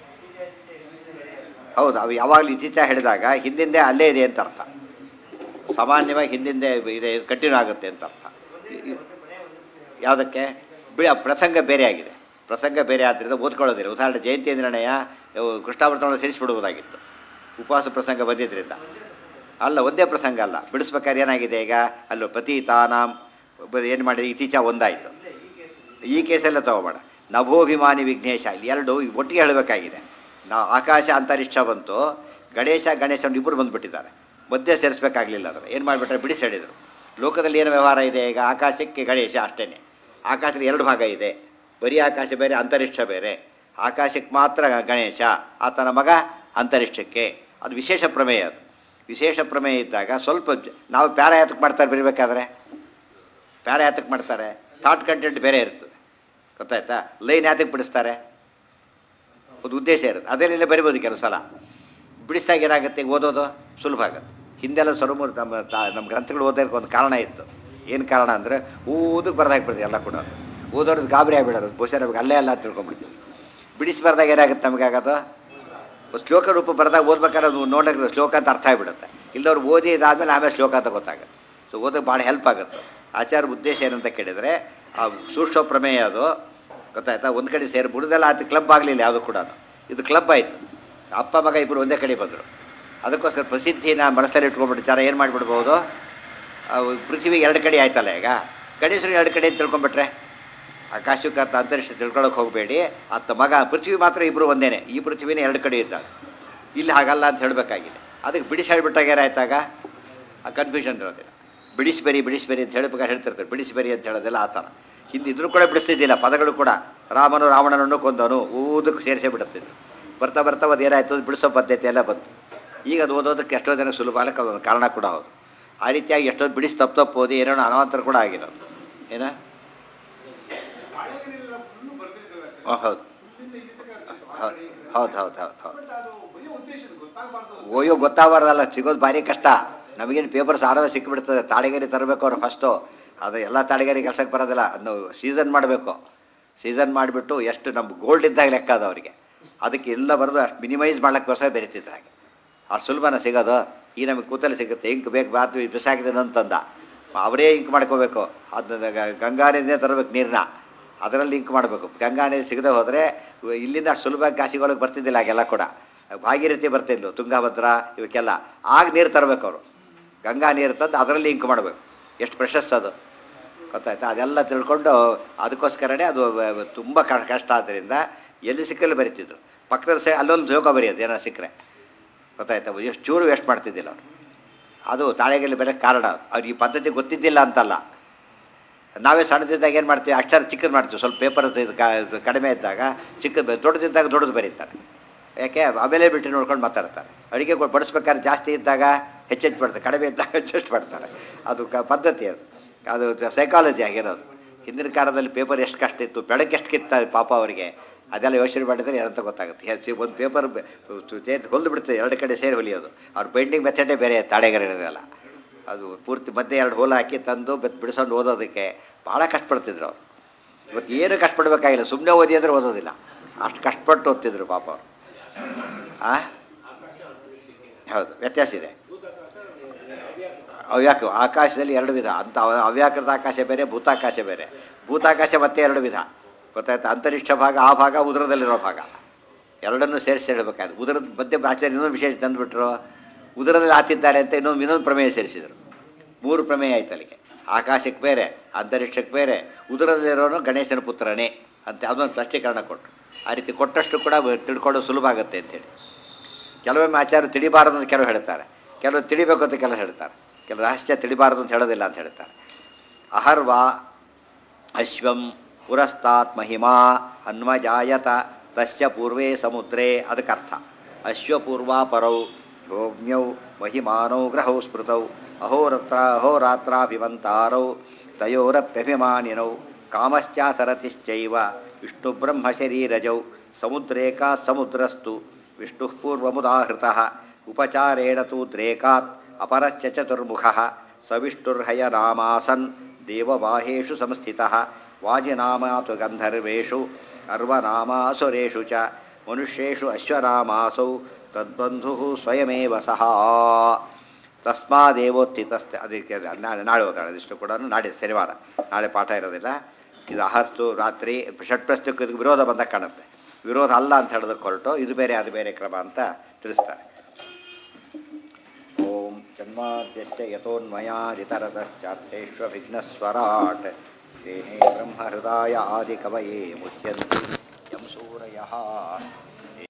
ಹೌದು ಅವು ಯಾವಾಗಲೂ ಇತ್ತೀಚ ಹೇಳಿದಾಗ ಹಿಂದಿಂದೆ ಅಲ್ಲೇ ಇದೆ ಅಂತ ಅರ್ಥ ಸಾಮಾನ್ಯವಾಗಿ ಹಿಂದಿಂದೆ ಇದೆ ಕಂಟಿನ್ಯೂ ಆಗುತ್ತೆ ಅಂತ ಅರ್ಥ ಯಾವುದಕ್ಕೆ ಬಿ ಪ್ರಸಂಗ ಬೇರೆ ಆಗಿದೆ ಪ್ರಸಂಗ ಬೇರೆ ಆದ್ದರಿಂದ ಓದ್ಕೊಳ್ಳೋದಿಲ್ಲ ಉದಾಹರಣೆ ಜಯಂತಿ ನಿರ್ಣಯ ಕೃಷ್ಣಾವೃತವನ್ನು ಸೇರಿಸ್ಬಿಡ್ಬೋದಾಗಿತ್ತು ಉಪವಾಸ ಪ್ರಸಂಗ ಬಂದಿದ್ದರಿಂದ ಅಲ್ಲ ಒಂದೇ ಪ್ರಸಂಗ ಅಲ್ಲ ಬಿಡಿಸ್ಬೇಕಾದ್ರೆ ಏನಾಗಿದೆ ಈಗ ಅಲ್ಲೂ ಪತೀತಾನಾಂ ಏನು ಮಾಡಿದೆ ಇತ್ತೀಚ ಒಂದಾಯಿತು ಈ ಕೇಸೆಲ್ಲ ತಗೋಬೇಡ ನಭೋಭಿಮಾನಿ ವಿಘ್ನೇಶ ಇಲ್ಲಿ ಎರಡು ಒಟ್ಟಿಗೆ ಹೇಳಬೇಕಾಗಿದೆ ನಾ ಆಕಾಶ ಅಂತರಿಕ್ಷ ಬಂತು ಗಣೇಶ ಗಣೇಶ ಇಬ್ಬರು ಬಂದುಬಿಟ್ಟಿದ್ದಾರೆ ಮಧ್ಯೆ ಸೇರಿಸ್ಬೇಕಾಗಲಿಲ್ಲ ಅದನ್ನು ಏನು ಮಾಡಿಬಿಟ್ರೆ ಬಿಡಿಸಿ ಹೇಳಿದರು ಲೋಕದಲ್ಲಿ ಏನು ವ್ಯವಹಾರ ಇದೆ ಈಗ ಆಕಾಶಕ್ಕೆ ಗಣೇಶ ಅಷ್ಟೇ ಆಕಾಶದಲ್ಲಿ ಎರಡು ಭಾಗ ಇದೆ ಬರೀ ಆಕಾಶ ಬೇರೆ ಅಂತರಿಕ್ಷ ಬೇರೆ ಆಕಾಶಕ್ಕೆ ಮಾತ್ರ ಗಣೇಶ ಆತನ ಮಗ ಅಂತರಿಕ್ಷಕ್ಕೆ ಅದು ವಿಶೇಷ ಪ್ರಮೇಯ ಅದು ವಿಶೇಷ ಪ್ರಮೇಯ ಇದ್ದಾಗ ಸ್ವಲ್ಪ ಜ- ನಾವು ಪ್ಯಾರ ಯಾತಕ್ಕೆ ಮಾಡ್ತಾರೆ ಬರಿಬೇಕಾದ್ರೆ ಪ್ಯಾರ ಯಾತಕ್ಕೆ ಮಾಡ್ತಾರೆ ಥಾಟ್ ಕಂಟೆಂಟ್ ಬೇರೆ ಇರ್ತದೆ ಗೊತ್ತಾಯ್ತಾ ಲೈನ್ ಯಾತಕ್ಕೆ ಬಿಡಿಸ್ತಾರೆ ಒಂದು ಉದ್ದೇಶ ಇರುತ್ತೆ ಅದೇನೆಲ್ಲ ಬರಿಬೋದು ಕೆಲವು ಸಲ ಬಿಡಿಸ್ದಾಗ ಏನಾಗುತ್ತೆ ಓದೋದು ಸುಲಭ ಆಗುತ್ತೆ ಹಿಂದೆಲ್ಲ ಸ್ವರಮೂರ್ ನಮ್ಮ ತಾ- ನಮ್ಮ ಗ್ರಂಥಗಳು ಓದೋದಕ್ಕೆ ಒಂದು ಕಾರಣ ಇತ್ತು ಏನು ಕಾರಣ ಅಂದರೆ ಓದಕ್ಕೆ ಬರ್ದಾಗ ಬಿಡ್ತೀವಿ ಎಲ್ಲ ಕೂಡ ಓದೋರು ಗಾಬರಿ ಆಗಿಬಿಡೋರು ಬಹುಶಃ ನಮಗೆ ಅಲ್ಲೇ ಅಲ್ಲ ಅಂತ ತಿಳ್ಕೊಂಡ್ಬಿಡ್ತೀವಿ ಬಿಡಿಸಿ ಬರ್ದಾಗ ಏನಾಗುತ್ತೆ ನಮಗೆ ಆಗೋದು ಒಂದು ಶ್ಲೋಕ ರೂಪ ಬರ್ದಾಗ ಓದ್ಬೇಕಾದ್ರೆ ಅದು ನೋಡೋಕೆ ಶ್ಲೋಕ ಅಂತ ಅರ್ಥ ಆಗಿಬಿಡುತ್ತೆ ಇಲ್ಲದವ್ರು ಓದಿ ಇದಾದ್ಮೇಲೆ ಆಮೇಲೆ ಶ್ಲೋಕ ಅಂತ ಗೊತ್ತಾಗುತ್ತೆ ಸೊ ಓದೋಕೆ ಭಾಳ ಹೆಲ್ಪ್ ಆಗುತ್ತೆ ಆಚಾರ ಉದ್ದೇಶ ಏನಂತ ಕೇಳಿದರೆ ಆ ಸೂಕ್ಷ್ಮ ಪ್ರಮೇಯ ಅದು ಗೊತ್ತಾಯ್ತಾ ಒಂದು ಕಡೆ ಸೇರಿ ಬುಡದೆಲ್ಲ ಆಯ್ತು ಕ್ಲಬ್ ಆಗಲಿಲ್ಲ ಯಾವುದು ಕೂಡ ಇದು ಕ್ಲಬ್ ಆಯಿತು ಅಪ್ಪ ಮಗ ಇಬ್ಬರು ಒಂದೇ ಕಡೆ ಬಂದರು ಅದಕ್ಕೋಸ್ಕರ ಪ್ರಸಿದ್ಧಿನ ಮನಸ್ಸಲ್ಲಿ ಇಟ್ಕೊಂಡ್ಬಿಟ್ಟು ಜನ ಏನು ಮಾಡಿಬಿಡ್ಬೋದು ಅವು ಪೃಥ್ವಿಗೆ ಎರಡು ಕಡೆ ಆಯ್ತಲ್ಲ ಈಗ ಗಣೇಶರು ಎರಡು ಕಡೆ ಅಂತ ತಿಳ್ಕೊಂಬಿಟ್ರೆ ಆಕಾಶಕ್ಕೆ ಅಂತ ಅಂತರಿಕ್ಷ ತಿಳ್ಕೊಳಕ್ಕೆ ಹೋಗಬೇಡಿ ಅತ್ತ ಮಗ ಪೃಥ್ವಿ ಮಾತ್ರ ಇಬ್ಬರು ಒಂದೇನೆ ಈ ಪೃಥ್ವಿನೇ ಎರಡು ಕಡೆ ಇದ್ದಾಳೆ ಇಲ್ಲಿ ಹಾಗಲ್ಲ ಅಂತ ಹೇಳಬೇಕಾಗಿದೆ ಅದಕ್ಕೆ ಬಿಡಿಸಿ ಹೇಳ್ಬಿಟ್ಟಾಗ ಏನಾಯ್ತಾಗ ಆ ಕನ್ಫ್ಯೂಷನ್ ಇರೋದಿಲ್ಲ ಬಿಡಿಸ್ಬೇರಿ ಬಿಡಿಸ್ಬೇರಿ ಅಂತ ಹೇಳ್ಬೇಕಾದ್ರೆ ಹೇಳ್ತಿರ್ತಾರೆ ಬಿಡಿಸ್ಬೇರಿ ಅಂತ ಹೇಳೋದಿಲ್ಲ ಆ ಥರ ಹಿಂದೆ ಇದ್ರೂ ಕೂಡ ಬಿಡಿಸ್ತಿದ್ದಿಲ್ಲ ಪದಗಳು ಕೂಡ ರಾಮನು ರಾವಣನನ್ನು ಕೊಂದನು ಊದಕ್ಕೆ ಸೇರಿಸೇ ಬಿಡುತ್ತಿದ್ರು ಬರ್ತಾ ಬರ್ತಾ ಅದು ಏನಾಯ್ತು ಬಿಡಿಸೋ ಪದ್ಧತಿ ಎಲ್ಲ ಬಂತು ಈಗ ಅದು ಓದೋದಕ್ಕೆ ಎಷ್ಟೋ ಜನ ಸುಲಭ ಆಗಲಿಕ್ಕೆ ಅದೊಂದು ಕಾರಣ ಕೂಡ ಹೌದು ಆ ರೀತಿಯಾಗಿ ಎಷ್ಟೋ ಬಿಡಿಸಿ ತಪ್ಪು ತಪ್ಪು ಓದಿ ಏನೇನೋ ಅನವಂತರ ಕೂಡ ಆಗಿರೋದು ಏನ ಹಳೆಗಳೆಲ್ಲ ಫುಲ್ಲು ಬರ್ದಿರ್ತದೆ ಸರ್. ಹ್ಮ್, ಹೌದು ಇಲ್ಲಿಂದ ಇಲ್ಲಿ ತನಕ ಹೌದು ಹೌದು ಹೌದು ಹೌದು ಹೌದು ಬಟ್ ಅದು ಬರೀ ಉದ್ದೇಶ ಗೊತ್ತಾಗಬಾರ್ದು ಓಯೋ ಗೊತ್ತಾಗಬಾರ್ದಲ್ಲ ಸಿಗೋದು ಭಾರಿ ಕಷ್ಟ ನಮಗೇನು ಪೇಪರ್ಸ್ ಆಡೋ ಸಿಕ್ಕಿಬಿಡ್ತದೆ ತಾಳಿಗರಿ ತರಬೇಕು ಅವ್ರು ಫಸ್ಟು ಅದು ಎಲ್ಲ ತಾಳಿಗರಿ ಕೆಲಸಕ್ಕೆ ಬರೋದಿಲ್ಲ ಅದನ್ನು ಸೀಸನ್ ಮಾಡಬೇಕು ಸೀಸನ್ ಮಾಡಿಬಿಟ್ಟು ಎಷ್ಟು ನಮ್ಮ ಗೋಲ್ಡ್ ಇದ್ದಾಗ ಲೆಕ್ಕ ಅದು ಅವರಿಗೆ ಅದಕ್ಕೆ ಎಲ್ಲ ಬರೋದು ಅಷ್ಟು ಮಿನಿಮೈಸ್ ಮಾಡ್ಲಿಕ್ಕೋಸ್ಕರ ಬೆರೀತಿದ್ರು ಹಾಗೆ ಅಷ್ಟು ಸುಲಭನ ಸಿಗೋದು ಈ ನಮಗೆ ಕೂತಲ್ಲಿ ಸಿಗುತ್ತೆ ಇಂಕ್ ಬೇಕು ಬಾತು ಬಿಸಾಕಿದ್ದೇನೆ ಅಂತಂದ ಅವರೇ ಇಂಕ್ ಮಾಡ್ಕೋಬೇಕು ಅದನ್ನ ಗ- ಗಂಗಾ ನದಿನೇ ತರಬೇಕು ನೀರನ್ನ ಅದರಲ್ಲಿ ಇಂಕ್ ಮಾಡಬೇಕು ಗಂಗಾ ನದಿ ಸಿಗದೆ ಹೋದರೆ ಇಲ್ಲಿಂದ ಅಷ್ಟು ಸುಲಭವಾಗಿ ಕಾಶಿಗಳಿಗೆ ಬರ್ತಿದ್ದಿಲ್ಲ ಆಗೆಲ್ಲ ಕೂಡ ಭಾಗೀರಥಿ ಬರ್ತಿದ್ಲು ತುಂಗಭದ್ರಾ ಇವಕ್ಕೆಲ್ಲ ಆಗ ನೀರು ತರಬೇಕು ಅವರು ಗಂಗಾ ನೀರು ತಂದು ಅದರಲ್ಲಿ ಇಂಕ್ ಮಾಡಬೇಕು ಎಷ್ಟು ಪ್ರಶಸ್ತ ಅದು ಗೊತ್ತಾಯ್ತಾ ಅದೆಲ್ಲ ತಿಳ್ಕೊಂಡು ಅದಕ್ಕೋಸ್ಕರನೇ ಅದು ತುಂಬ ಕಷ್ಟ ಆದ್ದರಿಂದ ಎಲ್ಲಿ ಸಿಕ್ಕಲ್ಲಿ ಬರೀತಿದ್ರು ಪಕ್ಕದ ಸೈ ಅಲ್ಲೊಂದು ಜೋಗ ಬರೆಯೋದು ಏನೋ ಸಿಕ್ಕರೆ ಗೊತ್ತಾಯ್ತಾ ಎಷ್ಟು ಚೂರು ವೇಸ್ಟ್ ಮಾಡ್ತಿದ್ದಿಲ್ಲ ಅವರು ಅದು ತಾಳೆಗೆಲ್ಲಿ ಬೇರೆ ಕಾರಣ ಅದು. ಅವ್ರಿಗೆ ಈ ಪದ್ಧತಿ ಗೊತ್ತಿದ್ದಿಲ್ಲ ಅಂತಲ್ಲ ನಾವೇ ಸಣ್ಣದಿದ್ದಾಗ ಏನು ಮಾಡ್ತೀವಿ ಅಕ್ಷರ ಚಿಕ್ಕದು ಮಾಡ್ತೀವಿ ಸ್ವಲ್ಪ ಪೇಪರ್ ಕಡಿಮೆ ಇದ್ದಾಗ ಚಿಕ್ಕದು ದೊಡ್ಡದಿದ್ದಾಗ ದೊಡ್ಡದು ಬರೀತಾರೆ ಯಾಕೆ ಅವೈಲೇಬಿಲಿಟಿ ನೋಡ್ಕೊಂಡು ಮಾತಾಡ್ತಾರೆ ಅಡುಗೆ ಕೊಟ್ಟು ಬಡಿಸ್ಬೇಕಾದ್ರೆ ಜಾಸ್ತಿ ಇದ್ದಾಗ ಹೆಚ್ಚೆಚ್ಚು ಪಡ್ತಾರೆ ಕಡಿಮೆ ಇದ್ದಾಗ ಹೆಚ್ಚೆಚ್ಚು ಪಡ್ತಾರೆ ಅದು ಕ ಪದ್ಧತಿ ಅದು ಅದು ಸೈಕಾಲಜಿ ಆಗಿರೋದು ಹಿಂದಿನ ಕಾಲದಲ್ಲಿ ಪೇಪರ್ ಎಷ್ಟು ಕಷ್ಟ ಇತ್ತು ಬೆಳಗ್ಗೆ ಎಷ್ಟು ಕಿತ್ತ ಪಾಪ ಅವರಿಗೆ ಅದೆಲ್ಲ ಯೋಚನೆ ಮಾಡಿದರೆ ಏನಂತ ಗೊತ್ತಾಗುತ್ತೆ ಹೆಚ್ಚು ಒಂದು ಪೇಪರ್ ಚೇತ್ ಹೊಲ್ದು ಬಿಡ್ತದೆ ಎರಡು ಕಡೆ ಸೇರಿ ಹೊಲಿಯೋದು ಅವ್ರ ಬೈಂಡಿಂಗ್ ಮೆಥಡೇ ಬೇರೆ ತಾಳೆಗರಿರೋದೆಲ್ಲ ಅದು ಪೂರ್ತಿ ಮಧ್ಯೆ ಎರಡು ಹೋಲ್ ಹಾಕಿ ತಂದು ಬೆತ್ ಬಿಡಿಸ್ಕೊಂಡು ಓದೋದಕ್ಕೆ ಭಾಳ ಕಷ್ಟಪಡ್ತಿದ್ರು ಅವ್ರು ಇವತ್ತು ಏನು ಕಷ್ಟಪಡಬೇಕಾಗಿಲ್ಲ ಸುಮ್ಮನೆ ಓದಿ ಅಂದರೆ ಓದೋದಿಲ್ಲ ಅಷ್ಟು ಕಷ್ಟಪಟ್ಟು ಓದ್ತಿದ್ರು ಪಾಪ ಅವರು ಆ ಹೌದು ವ್ಯತ್ಯಾಸ ಇದೆ ಅವ್ಯಾಕ ಆಕಾಶದಲ್ಲಿ ಎರಡು ವಿಧ ಅಂತ ಅವ- ಅವ್ಯಾಕೃತ ಆಕಾಶ ಬೇರೆ ಭೂತಾಕಾಶ ಬೇರೆ ಭೂತಾಕಾಶ ಮತ್ತೆ ಎರಡು ವಿಧ ಗೊತ್ತಾಯ್ತಾ ಅಂತರಿಕ್ಷ ಭಾಗ ಆ ಭಾಗ ಉದರದಲ್ಲಿರೋ ಭಾಗ ಎರಡನ್ನೂ ಸೇರಿಸಿ ಹೇಳಬೇಕಾದ್ರೆ ಉದರದ ಮಧ್ಯೆ ಆಚಾರ್ಯ ಇನ್ನೊಂದು ವಿಶೇಷ ತಂದುಬಿಟ್ರು ಉದರದಲ್ಲಿ ಆತಿದ್ದಾರೆ ಅಂತ ಇನ್ನೊಂದು ಇನ್ನೊಂದು ಪ್ರಮೇಯ ಸೇರಿಸಿದರು ಮೂರು ಪ್ರಮೇಯ ಆಯ್ತು ಅಲ್ಲಿಗೆ ಆಕಾಶಕ್ಕೆ ಬೇರೆ ಅಂತರಿಕ್ಷಕ್ಕೆ ಬೇರೆ ಉದರದಲ್ಲಿರೋನು ಗಣೇಶನ ಪುತ್ರನೇ ಅಂತ ಅದೊಂದು ಸ್ಪಷ್ಟೀಕರಣ ಕೊಟ್ಟರು ಆ ರೀತಿ ಕೊಟ್ಟಷ್ಟು ಕೂಡ ತಿಳ್ಕೊಳ್ಳೋದು ಸುಲಭ ಆಗುತ್ತೆ ಅಂತೇಳಿ ಕೆಲವೊಮ್ಮೆ ಆಚಾರ್ಯರು ತಿಳಿಬಾರದು ಅಂತ ಕೆಲವು ಹೇಳ್ತಾರೆ ಕೆಲವು ತಿಳಿಬೇಕು ಅಂತ ಕೆಲವು ಹೇಳ್ತಾರೆ ಕೆಲವು ರಹಸ್ಯ ತಿಳಿಬಾರದು ಅಂತ ಹೇಳೋದಿಲ್ಲ ಅಂತ ಹೇಳ್ತಾರೆ ಅಹರ್ವ ಅಶ್ವಂ ಪುರಸ್ತಾತ್ ಮಹಿಮಾ ಅನ್ವಜಾಯತ ತಸ್ಯ ಪೂರ್ವೇ ಸಮುದ್ರೇ ಅದಕ್ಕೆ ಅರ್ಥ ಅಶ್ವಪೂರ್ವಾ ಪರೌ ಭೋಮ್ಯೌ ಮಹಿಮಾನೌ ಗ್ರಹೌ ಸ್ಮೃತೌ ಅಹೋರತ್ರ ಅಹೋರಾತ್ರಾಭಿವಂತಾರೌ ತಯೋರಪ್ಯಭಿಮಾನಿನೌ ಕಾಮಶ್ಚಾಸರತಿಶ್ಚೈವ ವಿಷ್ಣುಬ್ರಹ್ಮ ಶರೀರಜೌ ಸಮುದ್ರೇಕಾ ಸಮುದ್ರಸ್ತು ವಿಷ್ಣು ಪೂರ್ವಮುದಾಹೃತ ಉಪಚಾರೇಣ ತು ದ್ರೇಕಾತ್ ಅಪರಶ್ಚ ಚತುರ್ಮುಖಃ ಸವಿಷ್ಣುರ್ಹಯನಾಮಾಸನ್ ದೇವವಾಹೇಷು ಸಂಸ್ಥಿತಃ ವಾಜಿನಾಮಾತು ಗಂಧರ್ವೇಷು ಅರ್ವನಾಮಾಸುರೇಷು ಚ ಮನುಷ್ಯೇಷು ಅಶ್ವನಾಮಾಸೌ ತದ್ಬಂಧು ಸ್ವಯಮೇವ ಸಹ ತಸ್ಮಾದೇವೋತ್ಥಿತಸ್ತೆ ಅದಕ್ಕೆ ನಾಳೆ ನಾಳೆ ಓದಾಳೆ ಇದಿಷ್ಟು ಕೂಡ ನಾಳೆ ಶನಿವಾರ ನಾಳೆ ಪಾಠ ಇರೋದಿಲ್ಲ ಇದು ಅಹರ್ತು ರಾತ್ರಿ ಷಟ್ಪ್ರಸ್ತಕ್ಕೆ ಇದಕ್ಕೆ ವಿರೋಧ ಬಂದಾಗ ಕಾಣುತ್ತೆ ವಿರೋಧ ಅಲ್ಲ ಅಂತ ಹೇಳೋದಕ್ಕೆ ಹೊರಟು ಇದು ಬೇರೆ ಅದು ಬೇರೆ ಕ್ರಮ ಅಂತ ತಿಳಿಸ್ತಾರೆ ಓಂ ಜನ್ಮಾದ್ಯಶ್ಚ ಯಥೋನ್ಮಯಾದಿತರತಶ್ಚಾರ್ಥೇಷ್ವಭಿಘ್ನಸ್ವರಾಟ್ ತೇನೇ ಬ್ರಹ್ಮಹೃದಾಯ ಆದಿಕವಯೇ ಮುಚ್ಯಂತಿ ಯಂ ಸೂರಯಃ